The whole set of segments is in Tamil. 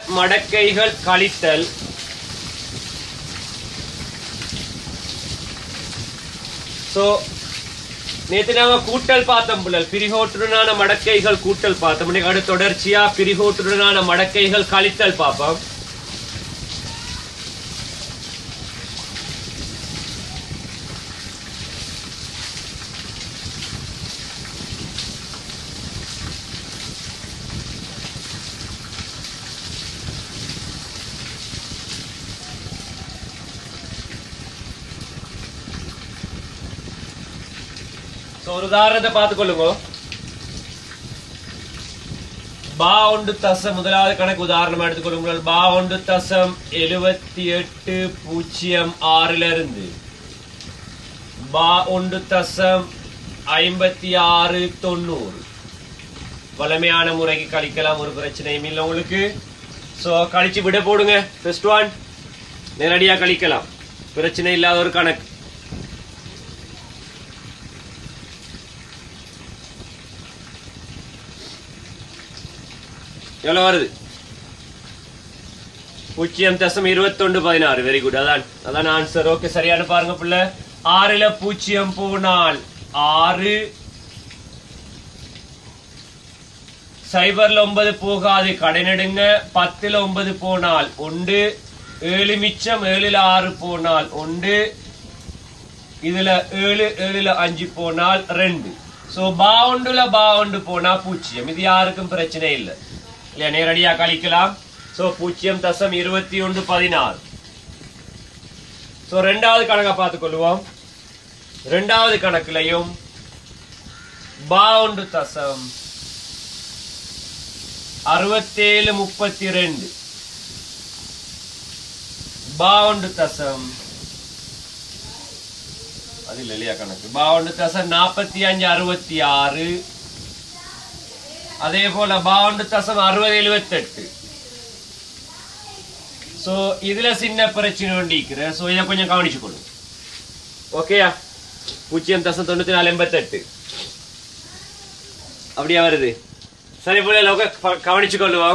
மடக்கைகள் கழித்தல் சோ நேத்து நாங்க கூட்டல் பார்த்தோம் புள்ளல் பிரிகோட்டுடனான மடக்கைகள் கூட்டல் பார்த்தோம் இன்னைக்கு அடுத்து தொடர்ச்சியா பிரிகோட்டுடனான மடக்கைகள் கழித்தல் பார்ப்போம் சோ ஒரு உதாரணத்தை பார்த்துக்கொள்ளுங்க பா ஒன்று தசம் முதலாவது கணக்கு உதாரணமா எடுத்துக்கொள்ளுங்கள் பா ஒன்று தசம் எழுபத்தி எட்டு பூஜ்ஜியம் ஆறுல இருந்து பா ஒன்று தசம் ஐம்பத்தி ஆறு தொண்ணூறு வளமையான முறைக்கு கழிக்கலாம் ஒரு பிரச்சனையும் இல்லை உங்களுக்கு சோ கழிச்சு விட போடுங்க ஃபர்ஸ்ட் ஒன் நேரடியா கழிக்கலாம் பிரச்சனை இல்லாத ஒரு கணக்கு எவ்வளவு வருது பூஜ்ஜியம் தசம் இருபத்தொண்டு பதினாறு வெரி குட் அதான் அதான் ஆன்சர் ஓகே சரியான பாருங்க புள்ள ஆறுல பூஜ்ஜியம் போனால் ஆறு சைபர்ல ஒன்பது போகாது கடைநடுங்க பத்துல ஒன்பது போனால் ஒன்று ஏழு மிச்சம் ஏழுல ஆறு போனால் ஒன்று இதுல ஏழு ஏழுல அஞ்சு போனால் ரெண்டு சோ பாவுண்டுல பாவுண்டு போனா பூஜ்ஜியம் இது யாருக்கும் பிரச்சனை இல்லை இல்லையா நேரடியா கழிக்கலாம் சோ பூஜ்ஜியம் தசம் இருபத்தி ஒன்று பதினாறு சோ ரெண்டாவது கணக்கை பார்த்துக்கொள்வோம் ரெண்டாவது கணக்குலையும் பாவுண்டு தசம் அறுபத்தேழு முப்பத்தி ரெண்டு பாவுண்டு தசம் அது இல்ல இல்லையா கணக்கு பாவுண்டு தசம் நாற்பத்தி அஞ்சு அறுபத்தி ஆறு அதே போல பாவுண்டு தசம் அறுபது எழுபத்தெட்டு சோ இதுல சின்ன பிரச்சனை ஒண்டிக்கிற சோ இதை கொஞ்சம் கவனிச்சுக்கொள்ளும் ஓகேயா பூஜ்ஜியம் தசம் தொண்ணூத்தி நாலு எண்பத்தெட்டு அப்படியா வருது சரி போல லோக கவனிச்சுக்கொள்ளுவோம்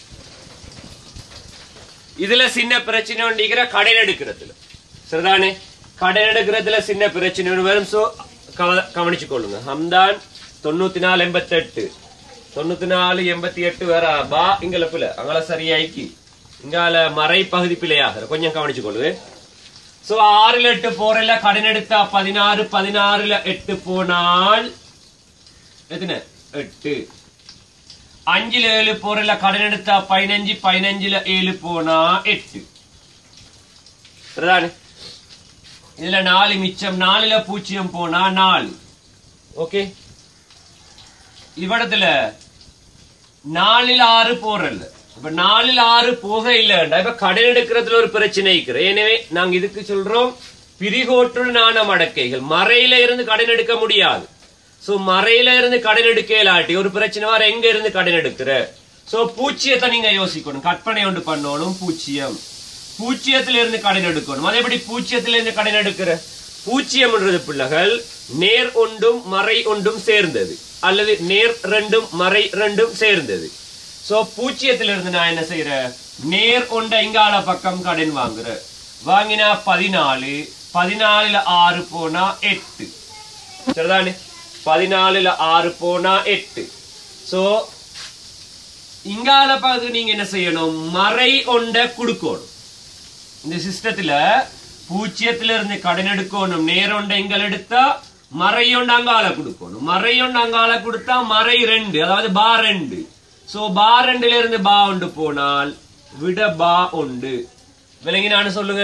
இதுல சின்ன பிரச்சனை ஒண்டிக்கிற கடன் எடுக்கிறதுல சரிதானே கடன் எடுக்கிறதுல சின்ன பிரச்சனை ஒன்று வரும் சோ கவனிச்சுக்கொள்ளுங்க ஹம்தான் தொண்ணூத்தி நாலு எண்பத்தெட்டு தொண்ணூத்தி நாலு எண்பத்தி எட்டு வேற பா இங்கல பிள்ளை அங்கல சரியாய்க்கு இங்கால மறை பகுதி பிள்ளையாக கொஞ்சம் கவனிச்சுக்கொள்ளு சோ ஆறுல எட்டு போறல கடன் எடுத்தா பதினாறு பதினாறுல எட்டு போனால் எத்தனை எட்டு அஞ்சுல ஏழு போறல கடன் எடுத்தா பதினஞ்சு பதினஞ்சுல ஏழு போனா எட்டு சரிதானே இதுல நாலு மிச்சம் நாலுல பூஜ்ஜியம் போனா நாலு ஓகே இவ்விடத்துல நாலில் ஆறு போறல இப்ப நாலில் ஆறு போக இல்லைண்டா இப்ப கடன் எடுக்கிறதுல ஒரு பிரச்சனை இருக்கிற எனவே நாங்க இதுக்கு சொல்றோம் பிரிகோட்டுடனான மடக்கைகள் மறையில இருந்து கடன் எடுக்க முடியாது சோ மறையில இருந்து கடன் எடுக்க இல்லாட்டி ஒரு பிரச்சனை வர எங்க இருந்து கடன் எடுக்கிற சோ பூச்சியத்தை நீங்க யோசிக்கணும் கற்பனை ஒன்று பண்ணணும் பூச்சியம் பூச்சியத்துல இருந்து கடன் எடுக்கணும் அதே எப்படி பூச்சியத்துல இருந்து கடன் எடுக்கிற பூச்சியம்ன்றது பிள்ளைகள் நேர் ஒன்றும் மறை ஒன்றும் சேர்ந்தது அல்லது நேர் ரெண்டும் மறை ரெண்டும் சேர்ந்தது சோ பூச்சியத்துல இருந்து நான் என்ன செய்யறேன் நேர் ஒண்ட இங்கால பக்கம் கடன் வாங்குற வாங்கினா பதினாலு பதினாலுல ஆறு போனா எட்டு சரிதானே பதினாலுல ஆறு போனா எட்டு சோ இங்கால பார்த்து நீங்க என்ன செய்யணும் மறை ஒண்ட குடுக்கணும் இந்த சிஸ்டத்துல பூச்சியத்துல இருந்து கடன் எடுக்கணும் நேரொண்ட எங்கள் எடுத்தா மறையொண்டு அங்கால கொடுக்கணும் மறையொண்டு அங்கால கொடுத்தா மறை ரெண்டு அதாவது பா ரெண்டு சோ பா ரெண்டுல இருந்து பா ஒன்று போனால் விட பா உண்டு விளங்கினான்னு சொல்லுங்க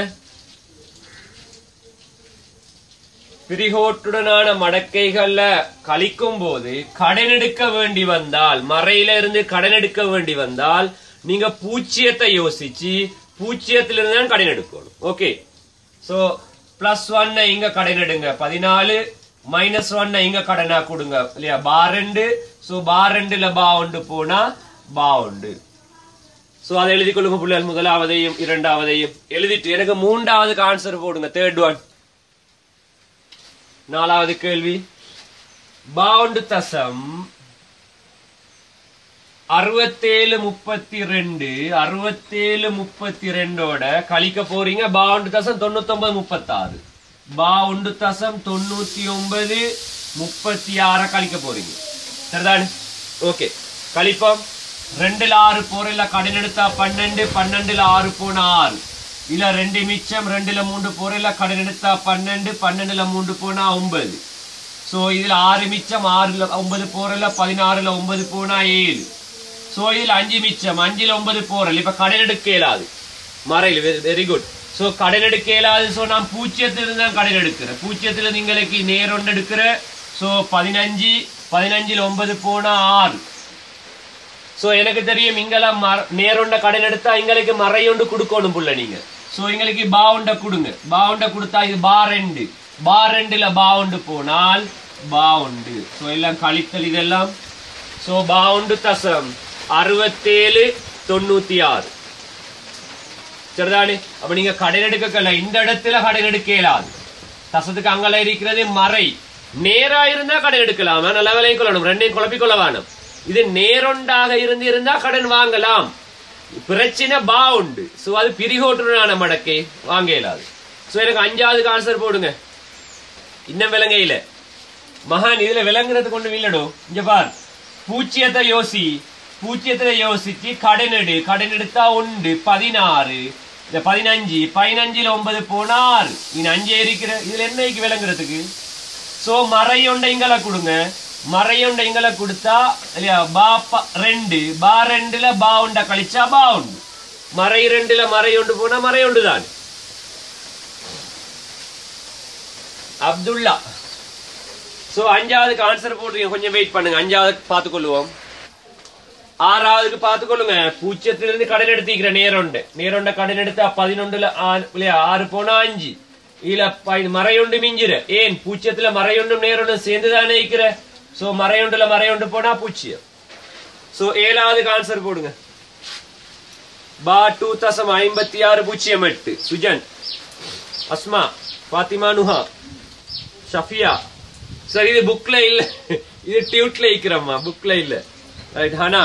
பிரிகோட்டுடனான மடக்கைகள்ல கழிக்கும் போது கடன் எடுக்க வேண்டி வந்தால் மறையில இருந்து கடன் எடுக்க வேண்டி வந்தால் நீங்க பூச்சியத்தை யோசிச்சு பூச்சியத்துல இருந்து தான் கடன் எடுக்கணும் ஓகே சோ பிளஸ் ஒன்ன இங்க கடன் எடுங்க பதினாலு மைனஸ் ஒன்ன இங்க கடனா கொடுங்க இல்லையா பா ரெண்டு சோ பா ரெண்டுல பா ஒன்று போனா பா உண்டு சோ அதை எழுதி கொள்ளுங்க பிள்ளைகள் முதலாவதையும் இரண்டாவதையும் எழுதிட்டு எனக்கு மூன்றாவதுக்கு ஆன்சர் போடுங்க தேர்ட் ஒன் நாலாவது கேள்வி பவுண்டு தசம் அறுபத்தேழு முப்பத்தி ரெண்டு அறுபத்தேழு முப்பத்தி ரெண்டோட கழிக்க போறீங்க பா ஒன்று தசம் தொண்ணூத்தொன்பது முப்பத்தாறு பா ஒன்று தசம் தொண்ணூத்தி ஒன்பது முப்பத்தி ஆற கழிக்க போறீங்க சரிதானே ஓகே கழிப்போம் ரெண்டுல ஆறு போறல கடன் எடுத்தா பன்னெண்டு பன்னெண்டுல ஆறு போனா ஆறு இல்ல ரெண்டு மிச்சம் ரெண்டுல மூன்று போறல கடன் எடுத்தா பன்னெண்டு பன்னெண்டுல மூன்று போனா ஒன்பது சோ இதுல ஆறு மிச்சம் ஆறுல ஒன்பது போறல பதினாறுல ஒன்பது போனா ஏழு சோ இதுல அஞ்சு மிச்சம் அஞ்சுல ஒன்பது போறல் இப்ப கடன் எடுக்க இயலாது மறையில் வெரி குட் சோ கடன் எடுக்க இயலாது சோ நான் பூஜ்ஜியத்திலிருந்து தான் கடன் எடுக்கிறேன் பூஜ்ஜியத்துல நீங்களுக்கு நேர் ஒன்று எடுக்கிற சோ பதினஞ்சு பதினஞ்சுல ஒன்பது போனா ஆறு சோ எனக்கு தெரியும் இங்கெல்லாம் மர- நேரொண்ட கடன் எடுத்தா எங்களுக்கு மறையொண்டு கொடுக்கணும் புள்ள நீங்க சோ எங்களுக்கு பாவுண்ட கொடுங்க பாவுண்ட கொடுத்தா இது பா ரெண்டு பா ரெண்டுல பாவுண்டு போனால் பாவுண்டு சோ எல்லாம் கழித்தல் இதெல்லாம் சோ பாவுண்டு தசம் அறுபத்தேழு தொண்ணூத்தி ஆறு சரிதானே அப்ப நீங்க கடன் எடுக்கல இந்த இடத்துல கடன் எடுக்க இயலாது தசத்துக்கு அங்கல இருக்கிறது மறை நேரா இருந்தா கடன் எடுக்கலாம் நல்ல விலையும் கொள்ளணும் ரெண்டையும் குழப்பிக் கொள்ள வேணும் இது நேரொண்டாக இருந்து இருந்தா கடன் வாங்கலாம் பிரச்சனை பா உண்டு சோ அது பிரிகோட்டுறான மடக்கை வாங்க இயலாது சோ எனக்கு அஞ்சாவது ஆன்சர் போடுங்க இன்னும் விளங்கையில மகான் இதுல விளங்குறது கொண்டு இல்லடோ இங்க பார் பூச்சியத்தை யோசி பூச்சியத்தை யோசிச்சு கடன் எடு கடன் எடுத்தா உண்டு பதினாறு இந்த பதினஞ்சு பதினஞ்சுல ஒன்பது போனா ஆறு இனி அஞ்சு இருக்கிற இதுல என்னைக்கு விளங்குறதுக்கு சோ மறையொண்ட இங்கல கொடுங்க மறையொண்ட இங்கல கொடுத்தா இல்லையா பா ப- ரெண்டு பா ரெண்டுல பா உண்ட கழிச்சா பா உண்டு மறை ரெண்டுல மறையொண்டு போனா மறையொண்டு தான் அப்துல்லா சோ அஞ்சாவதுக்கு ஆன்சர் போட்டுருங்க கொஞ்சம் வெயிட் பண்ணுங்க அஞ்சாவதுக்கு பார்த்துக்கொள்ளுவோம் ஆறாவதுக்கு பார்த்துக்கொள்ளுங்க பூச்சத்திலிருந்து கடன் எடுத்திக்கிற நேரொண்டு நேரொண்ட கடன் எடுத்தா பதினொன்றுல ஆ- இல்லையா ஆறு போனா அஞ்சு இல்ல ப- மறையொண்டு மிஞ்சிர ஏன் பூச்சத்துல மறையொண்டும் நேரொண்டும் சேர்ந்துதானே இருக்கிற சோ மறையொண்டுல மறையொண்டு போனா பூச்சியம் சோ ஏழாவதுக்கு ஆன்சர் போடுங்க பா டூ தசம் ஐம்பத்தி ஆறு பூஜ்ஜியம் எட்டு சுஜன் அஸ்மா பாத்திமா நுஹா ஷஃபியா சார் இது புக்ல இல்ல இது டியூட்ல இருக்கிறம்மா புக்ல இல்ல right Hana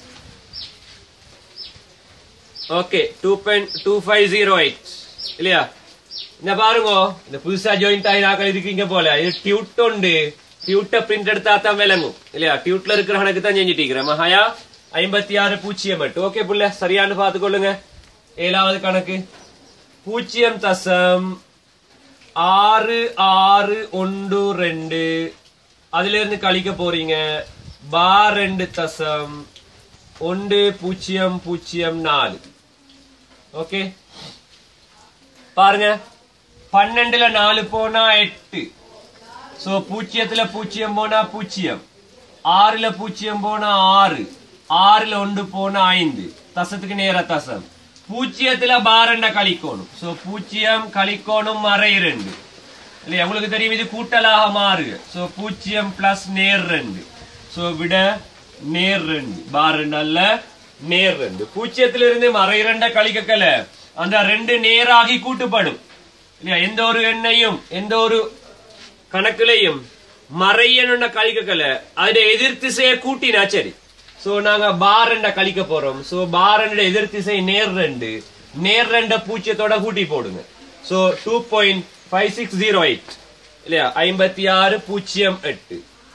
okay two point two five zero eight இல்லையா இந்த பாருங்க இந்த புதுசா ஜாயின் ஆகி இருக்கீங்க போல இது டியூட் உண்டு டியூட்ட பிரிண்ட் எடுத்தா தான் விளங்கும் இல்லையா டியூட்ல இருக்கிற கணக்கு தான் செஞ்சுட்டு மகாயா ஐம்பத்தி ஆறு பூஜ்ஜியம் எட்டு ஓகே புள்ள சரியானு பார்த்துக்கொள்ளுங்க ஏழாவது கணக்கு பூஜ்ஜியம் தசம் ஆறு ஆறு ஒன்று ரெண்டு அதுல இருந்து கழிக்க போறீங்க பா ரெண்டு தசம் ஒன்று பூஜ்ஜியம் பூஜ்ஜியம் நாலு ஓகே பாருங்க பன்னெண்டுல நாலு போனா எட்டு சோ பூஜ்ஜியத்துல பூஜ்ஜியம் போனா பூஜ்ஜியம் ஆறுல பூஜ்ஜியம் போனா ஆறு ஆறுல ஒன்று போனா ஐந்து தசத்துக்கு நேர தசம் பூஜ்ஜியத்துல பாரண்ட கழிக்கணும் சோ பூஜ்ஜியம் கழிக்கணும் மறை ரெண்டு இல்லையா உங்களுக்கு தெரியும் இது கூட்டலாக மாறுக சோ பூஜ்ஜியம் பிளஸ் நேர் ரெண்டு சோ விட நேர் ரெண்டு பார் ரெண்டு அல்ல நேர் ரெண்டு பூஜ்ஜியத்துல இருந்து மறை ரெண்ட கழிக்கல அந்த ரெண்டு நேராகி கூட்டுப்படும் இல்லையா எந்த ஒரு எண்ணையும் எந்த ஒரு கணக்குலையும் மறையனுన్న கழிக்கல அதை எதிர் திசையை கூட்டினா சரி சோ நாங்க பாரண்ட கழிக்க போறோம் சோ பாரண்ட எதிர் திசை நேர் ரெண்டு நேர் ரெண்ட பூஜ்ஜியத்தோட கூட்டி போடுங்க so two point five six zero eight இல்லையா ஐம்பத்தி ஆறு பூஜ்ஜியம் எட்டு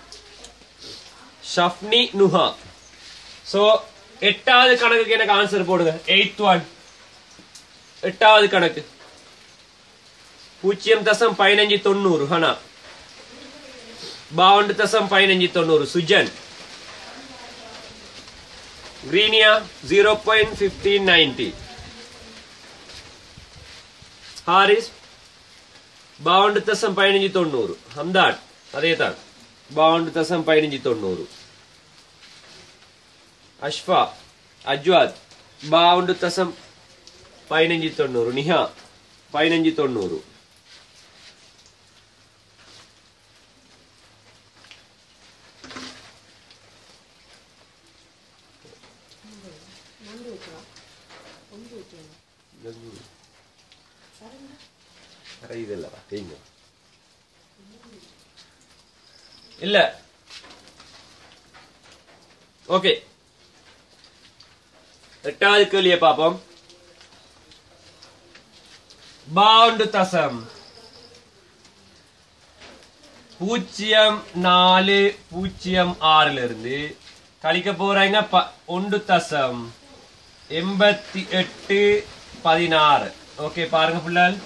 ஷஃப்னி நுஹா சோ எட்டாவது கணக்குக்கு எனக்கு ஆன்சர் போடுங்க எயித் ஒன் எட்டாவது கணக்கு பூஜ்ஜியம் தசம் பதினஞ்சு தொண்ணூறு ஹனா బావన్ దశం పైనుంచి తొన్నూరు సుజన్ గ్రీనియా zero point fifteen ninety Haris బావన్ దశం పైనుంచి తొన్నూరు హమ్దాడ్ అదే తాను బావన్ దశం పైనుంచి తొన్నూరు అష్ఫా అజ్వాద్ బావన్ దశం పైనుంచి తొన్నూరు నిహా పైనుంచి తొన్నూరు அட இதெல்லாம் தேங்க இல்ல ஓகே எட்டாவது கேள்வியை பார்ப்போம் பாண்டு தசம் பூஜ்ஜியம் நாலு பூஜ்ஜியம் ஆறுல இருந்து கழிக்க போறாங்க ப- ஒன்று தசம் எண்பத்தி எட்டு பதினாறு ஓகே பாருங்க பிள்ளைகள்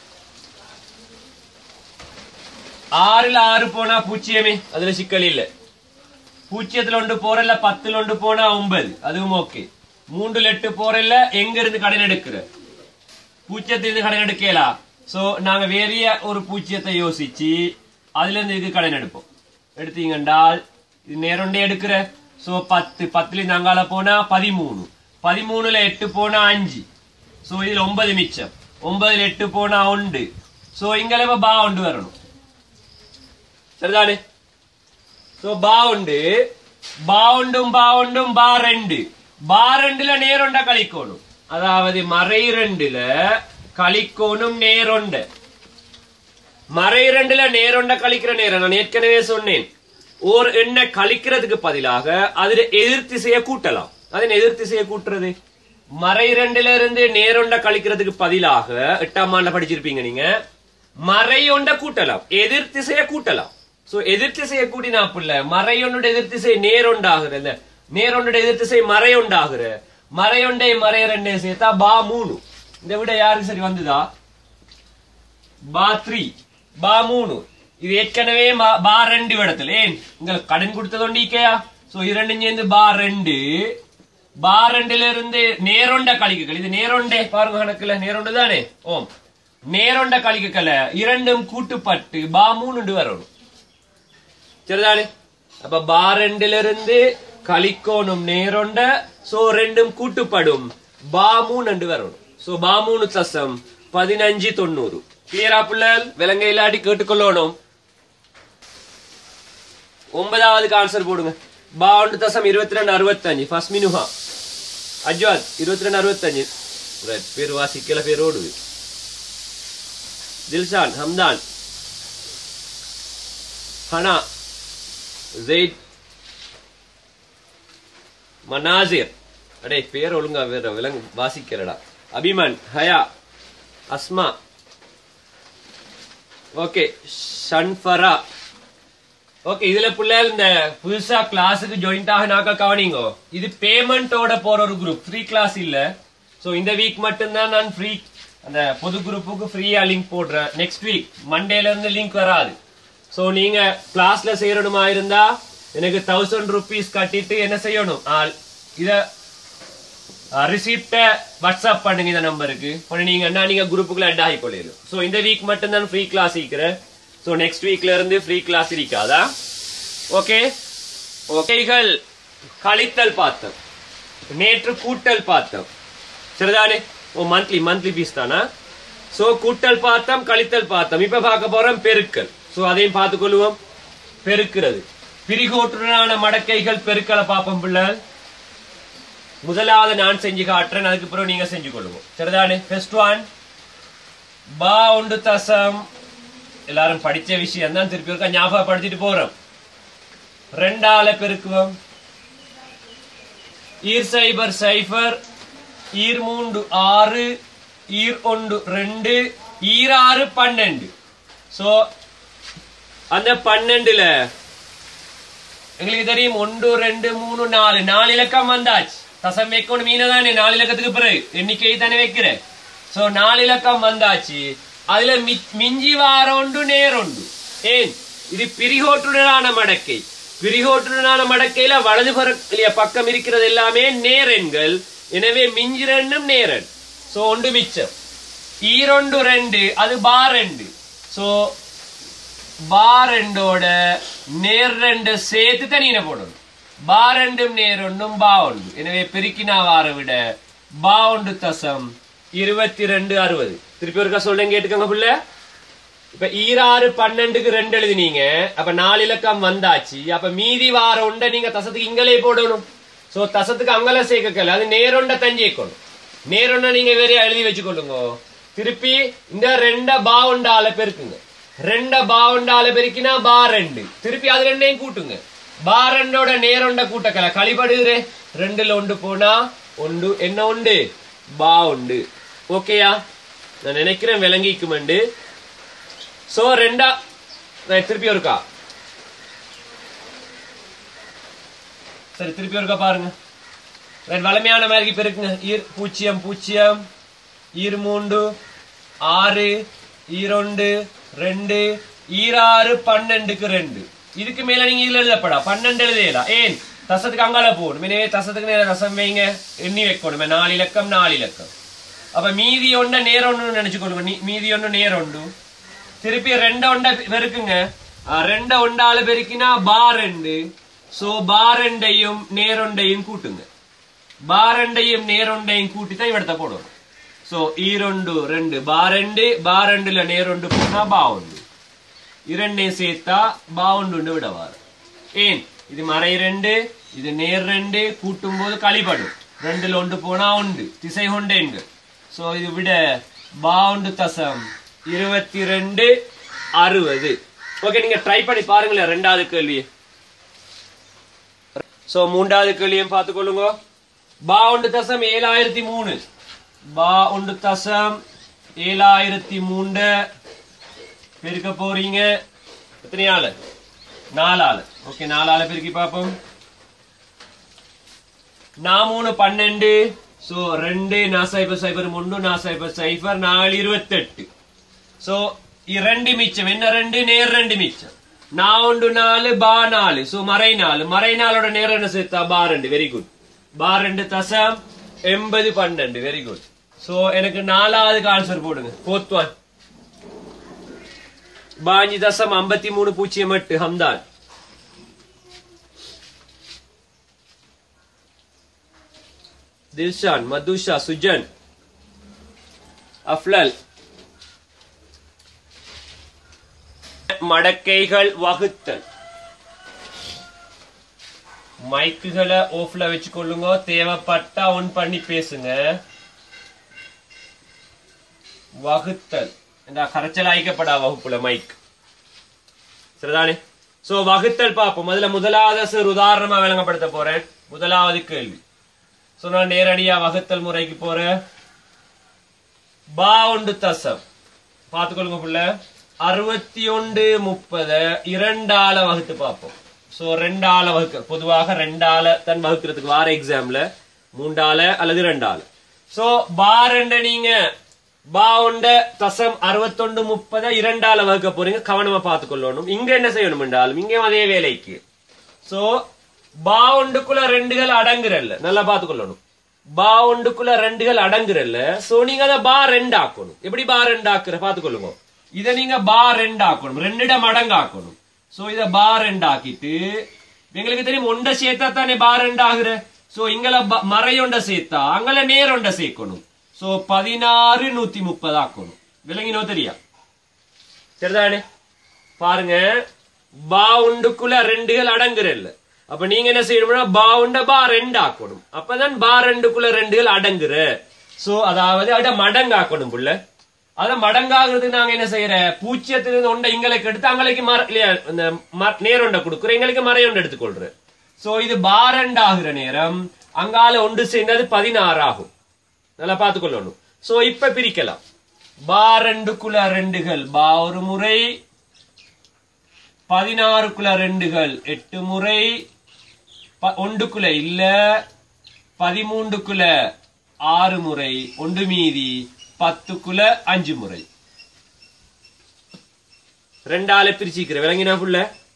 ஆறுல ஆறு போனா பூஜ்ஜியமே அதுல சிக்கல் இல்ல பூஜ்ஜியத்துல ஒன்று போறல பத்துல ஒன்று போனா ஒன்பது அதுவும் ஓகே மூன்றுல எட்டு போறல எங்க இருந்து கடன் எடுக்கிற பூஜ்ஜியத்திலிருந்து கடன் எடுக்கலாம் சோ நாங்க வேறிய ஒரு பூஜ்ஜியத்தை யோசிச்சு அதுல இருந்து இதுக்கு கடன் எடுப்போம் எடுத்தீங்கன்றால் இது நேரண்டே எடுக்கிற சோ பத்து பத்துல இருந்து அங்கால போனா பதிமூணு பதிமூணுல எட்டு போனா அஞ்சு சோ இதுல ஒன்பது மிச்சம் ஒன்பதுல எட்டு போனா ஒன்று சோ இங்கல இப்ப பா ஒன்று வரணும் சரிதானே சோ பா உண்டு பா உண்டும் பா உண்டும் பா ரெண்டு பா ரெண்டுல நேரொண்ட கழிக்கணும் அதாவது மறை ரெண்டுல கழிக்கணும் நேரொண்ட மறை ரெண்டுல நேரொண்ட கழிக்கிற நேரம் நான் ஏற்கனவே சொன்னேன் ஓர் எண்ணை கழிக்கிறதுக்கு பதிலாக அதுல எதிர்த்திசைய கூட்டலாம் அதன் எதிர்த்திசைய கூட்டுறது மறை ரெண்டுல இருந்து நேரொண்ட கழிக்கிறதுக்கு பதிலாக எட்டாம் ஆண்டுல படிச்சிருப்பீங்க நீங்க மறை ஒண்ட கூட்டலாம் எதிர்த்திசைய கூட்டலாம் சோ எதிர்த்திசைய கூட்டினா புள்ள மறையொன்னோட எதிர்த்திசை நேரொண்டாகுற இல்ல நேரொன்னோட எதிர்த்திசை மறையொண்டாகுற மறையொண்டை மறை ரெண்டே சேர்த்தா பா மூணு இந்த விட யாருக்கு சரி வந்துதா பா த்ரீ பா மூணு இது ஏற்கனவே மா- பா ரெண்டு இடத்துல ஏன் உங்களுக்கு கடன் கொடுத்தது ஈக்கையா சோ இரண்டும் சேர்ந்து பா ரெண்டு பா ரெண்டுல இருந்து நேரொண்ட கழிக்கல் இது நேரொண்டே பாருங்க கணக்குல நேரொண்டு தானே ஓம் நேரொண்ட கழிக்கல இரண்டும் கூட்டுப்பட்டு பா மூணு வரணும் சரிதானே அப்ப பா ரெண்டுல இருந்து கழிக்கோணும் நேரொண்ட சோ ரெண்டும் கூட்டுப்படும் பா மூணு வரணும் சோ பா மூணு தசம் பதினஞ்சு தொண்ணூறு கிளியரா பிள்ளைகள் விலங்க இல்லாட்டி கேட்டுக்கொள்ளணும் ஒன்பதாவது ஆன்சர் போடுங்க பா ஒன்று தசம் இருபத்தி ரெண்டு அறுபத்தஞ்சு ஃபர்ஸ்ட் மினுஹா அஜ்வாத் இருபத்தி ரெண்டு அறுபத்தஞ்சு Right, பேர் வாசிக்கல பேர் ஓடுது தில்ஷான் ஹம்தான் ஹனா ஜெயித் மனாசிர் அடே பேர் ஒழுங்கா வேற விலங்கு வாசிக்கிறடா அபிமன் ஹயா அஸ்மா ஓகே ஷன்ஃபரா ஓகே இதுல பிள்ளைகள் இந்த புதுசா கிளாஸுக்கு ஜாயிண்ட் ஆகினாக்க கவனிங்கோ இது பேமெண்டோட போற ஒரு குரூப் ஃப்ரீ கிளாஸ் இல்ல சோ இந்த வீக் மட்டும்தான் நான் ஃப்ரீ அந்த பொது குரூப்புக்கு ஃப்ரீயா லிங்க் போடுறேன் நெக்ஸ்ட் வீக் மண்டேல இருந்து லிங்க் வராது சோ நீங்க கிளாஸ்ல சேரணுமா இருந்தா எனக்கு தௌசண்ட் ருபீஸ் கட்டிட்டு என்ன செய்யணும் ஆ, இத ரிசிப்ட வாட்ஸ்அப் பண்ணுங்க இந்த நம்பருக்கு பண்ணீங்கன்னா நீங்க குரூப்புக்குள்ள அட் ஆகிக்கொள்ளிடும் சோ இந்த வீக் மட்டும் தான் ஃப்ரீ கிளாஸ் இருக்கிறேன் சோ நெக்ஸ்ட் வீக்ல இருந்து ஃப்ரீ கிளாஸ் இருக்காதா ஓகே ஓகேகள் கழித்தல் பார்த்தோம் நேற்று கூட்டல் பார்த்தோம் சரிதானே ஓ மந்த்லி மந்த்லி பீஸ் தானா சோ கூட்டல் பார்த்தோம் கழித்தல் பார்த்தோம் இப்ப பார்க்க போறோம் பெருக்கல் சோ அதையும் பார்த்துக்கொள்வோம் பெருக்கிறது பிரிகோட்டுடனான மடக்கைகள் பெருக்கலை பார்ப்போம் பிள்ளைகள் முதலாவது நான் செஞ்சு காட்டுறேன் அதுக்கு பிறகு நீங்க செஞ்சு கொள்ளுவோம் சரிதானே ஃபர்ஸ்ட் ஒன் பா உண்டு தசம் எல்லாரும் படிச்ச விஷயம் தான் திருப்பி ஒருக்கா ஞாபகப்படுத்திட்டு போறோம் ரெண்டால பெருக்குவோம் ஈர் சைபர் சைபர் ஈர் மூன்று ஆறு ஈர் ஒன்று ரெண்டு ஈராறு பன்னெண்டு சோ அந்த பன்னெண்டுல எங்களுக்கு தெரியும் ஒன்று ரெண்டு மூணு நாலு நாலு இலக்கம் வந்தாச்சு தசம் வைக்கணும் மீன தானே நாலு இலக்கத்துக்கு பிறகு எண்ணிக்கை தானே வைக்கிறேன் சோ நாலு இலக்கம் வந்தாச்சு அதுல மி- மிஞ்சி வாரோண்டு நேரொண்டு ஏன் இது பிரிகோட்டுடனான மடக்கை பிரிகோட்டுடனான மடக்கையில வலது புற- இல்லையா, பக்கம் இருக்கிறது எல்லாமே நேரெண்கள் எனவே மிஞ்சி ரெண்டும் நேரன் சோ ஒன்று மிச்சம் ஈரொண்டு ரெண்டு அது பா ரெண்டு சோ பா ரெண்டோட நேர் ரெண்டு சேர்த்து தனியின போடணும் பா ரெண்டும் நேர் ஒன்றும் பா ஒன்று எனவே பெருக்கினா வார விட பா ஒன்று தசம் இருபத்தி ரெண்டு அறுபது திருப்பி ஒருக்கா சொல்றேன் கேட்டுக்கோங்க புள்ள இப்ப ஈராறு பன்னெண்டுக்கு ரெண்டு எழுதினீங்க அப்ப நாலு இலக்கம் வந்தாச்சு அப்ப மீதி வார உண்ட நீங்க தசத்துக்கு இங்கலே போடணும் சோ தசத்துக்கு அங்கல சேர்க்கல அது நேரொண்ட தஞ்சேக்கணும் நேரொண்ட நீங்க வேற எழுதி வச்சுக்கொள்ளுங்க திருப்பி இந்த ரெண்ட பா உண்டால பெருக்குங்க ரெண்ட பா உண்டால பெருக்கினா பா ரெண்டு திருப்பி அது ரெண்டையும் கூட்டுங்க பா ரெண்டோட நேரொண்ட கூட்டக்கல கழிபடுகிறே ரெண்டுல ஒன்று போனா உண்டு என்ன உண்டு பா உண்டு ஓகேயா நான் நினைக்கிறேன் விளங்கிக்குமெண்டு சோ ரெண்டா நான் திருப்பி ஒருக்கா சரி திருப்பி ஒருக்கா பாருங்க ரைட் வளமையான மாதிரி பெருக்குங்க ஈர் பூஜ்ஜியம் பூஜ்ஜியம் ஈர் மூன்று ஆறு ஈரொண்டு ரெண்டு ஈராறு பன்னெண்டுக்கு ரெண்டு இதுக்கு மேல நீங்க இதுல எழுதப்படா பன்னெண்டு எழுதலாம் ஏன் தசத்துக்கு அங்கால போகணும் எனவே தசத்துக்கு நேர தசம் வைங்க எண்ணி வைக்கணும் நாலு இலக்கம் நாலு இலக்கம் அப்ப மீதி ஒண்ண நேர ஒண்ணு நினைச்சுக்கொள்ளுங்க நீ- மீதி ஒண்ணு நேர ஒன்று திருப்பி ரெண்ட ஒண்ட பெருக்குங்க அஹ் ரெண்ட ஒண்டால பெருக்கினா பா ரெண்டு சோ பா ரெண்டையும் நேரொண்டையும் கூட்டுங்க பா ரெண்டையும் நேரொண்டையும் கூட்டி தான் இவடத்த போடணும் சோ ஈரொண்டு ரெண்டு பா ரெண்டு பா ரெண்டுல நேரொண்டு போனா பா ஒன்று இரண்டையும் சேர்த்தா பா ஒன்று விடவார் ஏன் இது மறை ரெண்டு இது நேர் ரெண்டு கூட்டும் போது கழிபடும் ரெண்டுல ஒன்று போனா உண்டு திசை கொண்டேன்கள் சோ இது விட பா ஒன்று தசம் இருபத்தி ரெண்டு அறுபது ஓகே நீங்க ட்ரை பண்ணி பாருங்களேன் ரெண்டாவது கேள்வி சோ மூன்றாவது கேள்வியும் பார்த்துக்கொள்ளுங்க பா ஒன்று தசம் ஏழாயிரத்தி மூணு பா ஒன்று தசம் ஏழாயிரத்தி மூணு பெருக்க போறீங்க எத்தனை ஆளு நாலு ஆளு ஓகே நாலு ஆளு பெருக்கி பார்ப்போம் நான் மூணு பன்னெண்டு சோ ரெண்டு நான் சைபர் சைபர் மூணு நான் சைபர் சைபர் நாலு இருபத்தெட்டு சோ ரெண்டு மிச்சம் என்ன ரெண்டு நேர் ரெண்டு மிச்சம் நான் ஒன்று நாலு பா நாலு சோ மறை நாலு மறை நாளோட நேரம் என்ன சேர்த்தா பா ரெண்டு வெரி குட் பா ரெண்டு தசம் எண்பது பன்னெண்டு வெரி குட் சோ எனக்கு நாலாவதுக்கு ஆன்சர் போடுங்க ஃபோர்த் ஒன் பாஞ்சு தசம் ஐம்பத்தி மூணு பூஜ்ஜியம் எட்டு ஹம்தான் தில்ஷான் மதுஷா சுஜன் அஃப்லல் மடக்கைகள் வகுத்தல் மைக்குகளை ஓஃப்ல வச்சுக்கொள்ளுங்க தேவைப்பட்டா ஒன் பண்ணி பேசுங்க வகுத்தல் இந்த கரைச்சல் அழைக்கப்படா வகுப்புல மைக் சரிதானே சோ வகுத்தல் பார்ப்போம் முதல்ல முதலாவது சிறு உதாரணமா விளங்கப்படுத்த போறேன் முதலாவது கேள்வி சோ நான் நேரடியா வகுத்தல் முறைக்கு போறேன் பா ஒன்று தசம் பார்த்துக்கொள்ளுங்க புள்ள அறுபத்தி ஒன்று முப்பது இரண்டால வகுத்து பார்ப்போம் சோ ரெண்டால வகுக்க பொதுவாக ரெண்டால தன் வகுக்கிறதுக்கு வார எக்ஸாம்ல மூண்டால அல்லது ரெண்டால சோ பா ரெண்ட நீங்க பா ஒண்ட தசம் அறுபத்தொண்டு முப்பதை இரண்டால வகுக்க போறீங்க கவனமா பார்த்துக்கொள்ளணும் இங்க என்ன செய்யணும் என்றாலும் இங்கேயும் அதே வேலைக்கு சோ பா ஒண்டுக்குள்ள ரெண்டுகள் அடங்குறல்ல நல்லா பார்த்துக்கொள்ளணும் பா ஒண்டுக்குள்ள ரெண்டுகள் அடங்குறல்ல சோ நீங்க அதை பா ரெண்டு ஆக்கணும் எப்படி பா ரெண்டு ஆக்குற பார்த்துக்கொள்ளுங்க இதை நீங்க பா ரெண்டு ஆக்கணும் ரெண்டிட மடங்கு ஆக்கணும் சோ இத பா ரெண்டு ஆக்கிட்டு எங்களுக்கு தெரியும் ஒண்ட சேர்த்தா தானே பா ரெண்டு ஆகுற சோ இங்கல ப- மறையொண்ட சேர்த்தா அங்கல நேரொண்ட சேர்க்கணும் சோ பதினாறு நூத்தி முப்பது ஆக்கணும் விளங்கினோ தெரியா சரிதானே பாருங்க பா உண்டுக்குள்ள ரெண்டுகள் அடங்குறல்ல அப்ப நீங்க என்ன செய்யணும்னா பா உண்ட பா ரெண்டு ஆக்கணும் அப்பதான் பா ரெண்டுக்குள்ள ரெண்டுகள் அடங்குற சோ அதாவது அட மடங்காக்கணும் புள்ள அத மடங்காகிறதுக்கு நாங்க என்ன செய்யற பூச்சியத்திலிருந்து ஒண்ட இங்களுக்கு எடுத்து அங்களுக்கு மர இல்லையா இந்த ம- நேரொண்ட கொடுக்குற எங்களுக்கு மறையொண்ட எடுத்துக்கொள்ற சோ இது பா ரெண்டு ஆகுற நேரம் அங்கால ஒன்று சேர்ந்தது பதினாறு ஆகும் நல்லா பார்த்துக்கொள்ளணும் சோ இப்ப பிரிக்கலாம் பா ரெண்டுக்குள்ள ரெண்டுகள் பா ஒரு முறை பதினாறுக்குள்ள ரெண்டுகள் எட்டு முறை ப- ஒன்றுக்குள்ள இல்ல பதிமூன்றுக்குள்ள ஆறு முறை ஒன்று மீதி பத்துக்குள்ள அஞ்சு முறை ரெண்டால பிரிச்சுக்கிற விளங்கினா புள்ள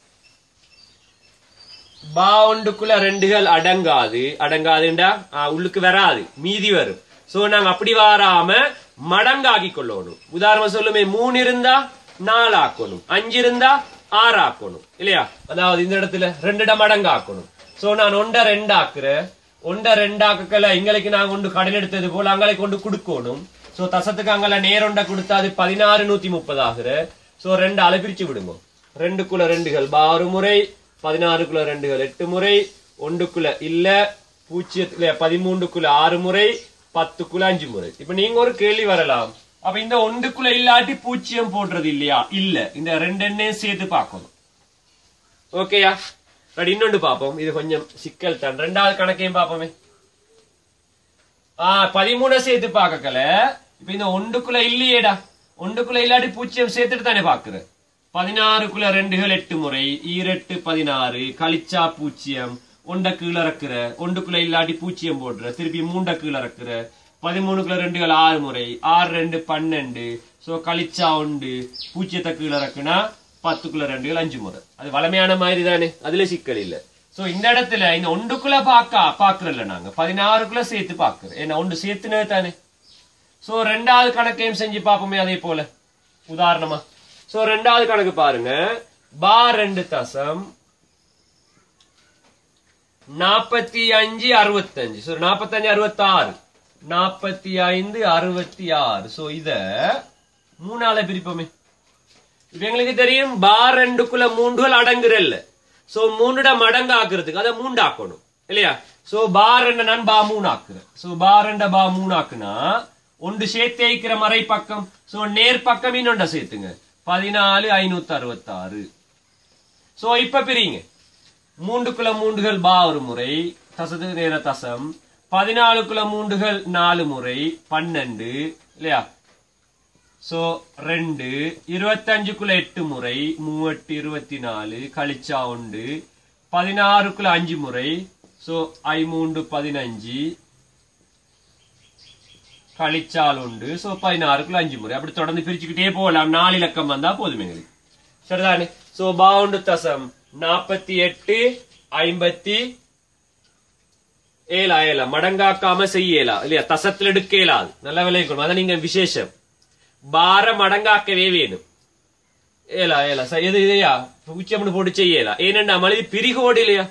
பா ஒன்றுக்குள்ள ரெண்டுகள் அடங்காது அடங்காதுண்டா ஆ, உள்ளுக்கு வராது மீதி வரும் சோ நாங்க அப்படி வராம மடங்காக்கி கொள்ளணும் உதாரணம் சொல்லுமே மூணு இருந்தா நாலு ஆக்கணும் அஞ்சு இருந்தா ஆறு ஆக்கணும் இல்லையா அதாவது இந்த இடத்துல ரெண்டு மடங்கு ஆக்கணும் சோ நான் ஒண்ட ரெண்டு ஆக்குறேன் ஒண்ட ரெண்டு ஆக்கல எங்களுக்கு நாங்க ஒன்று கடன் எடுத்தது போல அங்களை கொண்டு கொடுக்கணும் சோ தசத்துக்கு அங்கல நேரொண்ட கொடுத்தா அது பதினாறு நூத்தி முப்பது ஆகுற சோ ரெண்டு அளவு பிரிச்சு விடுங்க ரெண்டுக்குள்ள ரெண்டுகள் ஆறு முறை பதினாறுக்குள்ள ரெண்டுகள் எட்டு முறை ஒன்றுக்குள்ள இல்ல பூஜ்ஜியத்துல பதிமூன்றுக்குள்ள ஆறு முறை பத்துக்குள்ள அஞ்சு முறை இப்ப நீங்க ஒரு கேள்வி வரலாம் அப்ப இந்த ஒன்றுக்குள்ள இல்லாட்டி பூஜ்ஜியம் போடுறது இல்லையா இல்ல இந்த ரெண்டு எண்ணையும் சேர்த்து பார்க்கணும் ஓகேயா பட் இன்னொன்று பார்ப்போம் இது கொஞ்சம் சிக்கல் தான் ரெண்டாவது கணக்கையும் பார்ப்போமே ஆ பதிமூணு சேர்த்து பார்க்கல இப்ப இந்த ஒன்றுக்குள்ள இல்லையேடா ஒன்றுக்குள்ள இல்லாட்டி பூஜ்ஜியம் சேர்த்துட்டு தானே பாக்குற பதினாறுக்குள்ள ரெண்டுகள் எட்டு முறை ஈரெட்டு பதினாறு கழிச்சா பூஜ்ஜியம் ஒண்ட கீழே இறக்குற ஒன்றுக்குள்ள இல்லாட்டி பூஜ்ஜியம் போடுற திருப்பி மூண்ட கீழே இறக்குற பதிமூணுக்குள்ள ரெண்டுகள் ஆறு முறை ஆறு ரெண்டு பன்னெண்டு சோ கழிச்சா உண்டு பூஜ்ஜியத்தை கீழே இறக்குனா பத்துக்குள்ள ரெண்டுகள் அஞ்சு முறை அது வளமையான மாதிரி தானே அதுல சிக்கல் இல்ல சோ இந்த இடத்துல இந்த ஒன்றுக்குள்ள பாக்கா பாக்குறல நாங்க பதினாறுக்குள்ள சேர்த்து பாக்குறோம் ஏன்னா ஒன்று சேர்த்துனே தானே சோ ரெண்டாவது கணக்கையும் செஞ்சு பார்ப்போமே அதே போல உதாரணமா சோ ரெண்டாவது கணக்கு பாருங்க பா ரெண்டு தசம் நாற்பத்தி அஞ்சு அறுபத்தஞ்சு சோ நாற்பத்தஞ்சு அறுபத்தாறு நாற்பத்தி ஐந்து அறுபத்தி ஆறு சோ இத மூணால பிரிப்போமே இப்ப எங்களுக்கு தெரியும் பா ரெண்டுக்குள்ள மூன்றுகள் அடங்குறல்ல சோ மூணுட மடங்கு ஆக்குறதுக்கு அதை மூண்டாக்கணும் இல்லையா சோ பா ரெண்ட நான் பா மூணு ஆக்குறேன் சோ பா ரெண்ட பா மூணு ஆக்குனா ஒன்று சேர்த்து வைக்கிற மறை பக்கம் சோ நேர் பக்கம் இன்னொண்ட சேர்த்துங்க பதினாலு ஐநூத்தி அறுபத்தாறு சோ இப்ப பிரிங்க மூன்றுக்குள்ள மூன்றுகள் பா ஒரு முறை தசது நேர தசம் பதினாலுக்குள்ள மூன்றுகள் நாலு முறை பன்னெண்டு இல்லையா சோ ரெண்டு இருபத்தஞ்சுக்குள்ள எட்டு முறை மூவெட்டு இருபத்தி நாலு கழிச்சா உண்டு பதினாறுக்குள்ள அஞ்சு முறை சோ ஐ மூன்று பதினஞ்சு கழிச்சால் உண்டு சோ பதினாறுக்குள்ள அஞ்சு முறை அப்படி தொடர்ந்து பிரிச்சுக்கிட்டே போகலாம் நாலு இலக்கம் வந்தா போதும் எங்களுக்கு சரிதானே சோ பாவுண்டு தசம் நாற்பத்தி எட்டு ஐம்பத்தி ஏலா ஏலா மடங்காக்காம செய்யலா இல்லையா தசத்துல எடுக்க இயலாது நல்ல விளைவிக்கணும் அதான் நீங்க விசேஷம் பார மடங்காக்கவே வேணும் ஏலா ஏலா ச- எது இதையா உச்சம்னு போட்டு செய்யலா ஏனென்றா மனித பிரிகோடு இல்லையா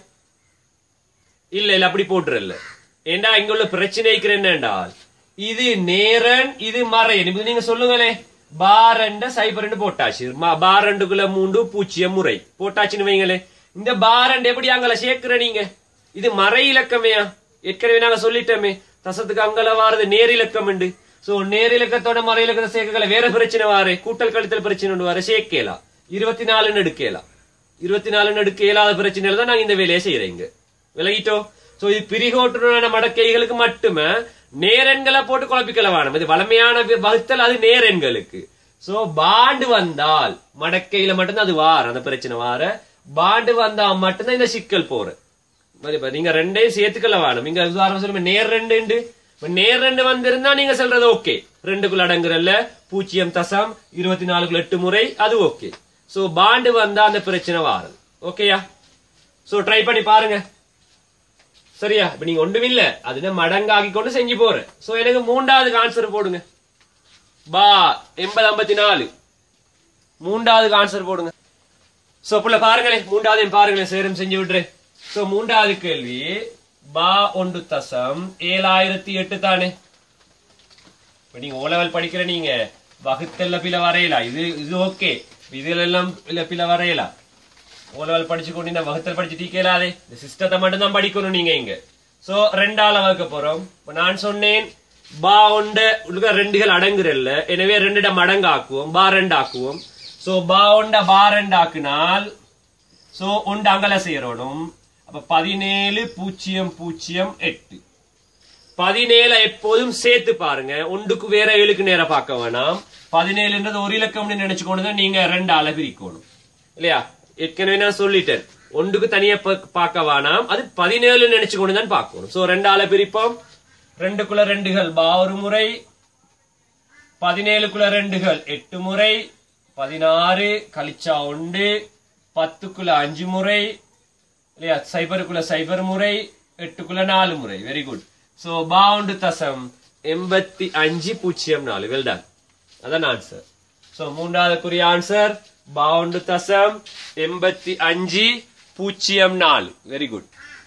இல்ல இல்ல அப்படி போட்டுறல ஏண்டா இங்க உள்ள பிரச்சனைக்கு என்னென்றால் இது நேரன் இது மறையன் இப்ப நீங்க சொல்லுங்களே பாரண்ட சைபரண்டு போட்டாச்சு ம- பாரண்டுக்குள்ள மூன்று பூஜ்ஜியம் முறை போட்டாச்சுன்னு வைங்களே இந்த பாரண்ட் எப்படி அங்கல சேர்க்கிற நீங்க இது மறை இலக்கமையா ஏற்கனவே நாங்க சொல்லிட்டோமே தசத்துக்கு அங்கல வாரது நேர் இலக்கம் உண்டு சோ நேர் இலக்கத்தோட மறை இலக்கத்தை சேர்க்கல வேற பிரச்சனை வாரு கூட்டல் கழித்தல் பிரச்சனை உண்டு வாரு சேர்க்கலாம் இருபத்தி நாலுன்னு எடுக்கலாம் இருபத்தி நாலுன்னு எடுக்க இயலாத பிரச்சனையில தான் நாங்க இந்த வேலையை செய்யறீங்க விலகிட்டோ சோ இது பிரிகோட்டுன மடக்கைகளுக்கு மட்டுமே நேரெண்களை போட்டு குழப்பிக்கல வேணும் இது வளமையான வி- வகுத்தல் அது நேரெண்களுக்கு சோ பாண்டு வந்தால் மடக்கையில மட்டும்தான் அது வார அந்த பிரச்சனை வார பாண்டு வந்தா மட்டும்தான் இந்த சிக்கல் போற மாதிரி இப்ப நீங்க ரெண்டையும் சேர்த்துக்கல வேணும் இங்க உதாரணம் சொல்லுங்க நேர் ரெண்டு உண்டு. இப்ப நேர் ரெண்டு வந்திருந்தா நீங்க சொல்றது ஓகே ரெண்டுக்குள்ள அடங்குறல்ல பூஜ்ஜியம் தசம் இருபத்தி நாலுக்குள்ள எட்டு முறை அது ஓகே சோ பாண்டு வந்தா அந்த பிரச்சனை வாரது ஓகேயா சோ ட்ரை பண்ணி பாருங்க சரியா இப்ப நீங்க ஒன்றும் இல்ல அதுல மடங்காக்கி கொண்டு செஞ்சு போறேன் சோ எனக்கு மூன்றாவது ஆன்சர் போடுங்க பா எண்பது ஐம்பத்தி நாலு மூன்றாவது ஆன்சர் போடுங்க சோ புள்ள பாருங்களேன் மூன்றாவதையும் பாருங்களேன் சேரும் செஞ்சு விடுறேன் சோ மூன்றாவது கேள்வி பா ஒன்று தசம் ஏழாயிரத்தி எட்டு தானே இப்ப நீங்க ஓ லெவல் படிக்கிற நீங்க வகுத்தல்ல பில வரையலாம் இது இது ஓகே இதுல எல்லாம் இல்ல பில வரையலாம் ஓ லெவல் படிச்சு கொண்டு இந்த வகுத்தல் படிச்சு டீக்கலாதே இந்த சிஸ்டத்தை மட்டும் தான் படிக்கணும் நீங்க இங்க சோ ரெண்டால வகுக்க போறோம் இப்ப நான் சொன்னேன் பா ஒண்ட உள்ள ரெண்டுகள் அடங்குறல்ல எனவே ரெண்டுட மடங்கு ஆக்குவோம் பா ரெண்டு ஆக்குவோம் சோ பா ஒண்ட பா ரெண்டு ஆக்குனால் சோ ஒன்று அங்கல சேரணும் அப்ப பதினேழு பூஜ்ஜியம் பூஜ்ஜியம் எட்டு பதினேழு எப்போதும் சேர்த்து பாருங்க ஒன்றுக்கு வேற ஏழுக்கு நேரம் பார்க்க வேணாம் பதினேழுன்றது ஒரு இலக்கம்னு நினைச்சுக்கொண்டு தான் நீங்க ரெண்டு அளவு பிரிக்கணும் இல்லையா ஏற்கனவே நான் சொல்லிட்டேன் ஒன்றுக்கு தனியா பா- பார்க்க வேணாம் அது பதினேழு நினைச்சுக்கொண்டு தான் பார்க்கணும் சோ ரெண்டு ஆளை பிரிப்போம் ரெண்டுக்குள்ள ரெண்டுகள் பா ஒரு முறை பதினேழுக்குள்ள ரெண்டுகள் எட்டு முறை பதினாறு கழிச்சா ஒன்று பத்துக்குள்ள அஞ்சு முறை இல்லையா சைபருக்குள்ள சைபர் முறை எட்டுக்குள்ள நாலு முறை வெரி குட் சோ பவுண்டு தசம் எண்பத்தி அஞ்சு பூஜ்ஜியம் நாலு வெல் டன் அதான் ஆன்சர் சோ மூன்றாவதுக்குரிய ஆன்சர் பவுண்டு தசம் எண்பத்தி அஞ்சு பூஜ்ஜியம் நாலு வெரி குட்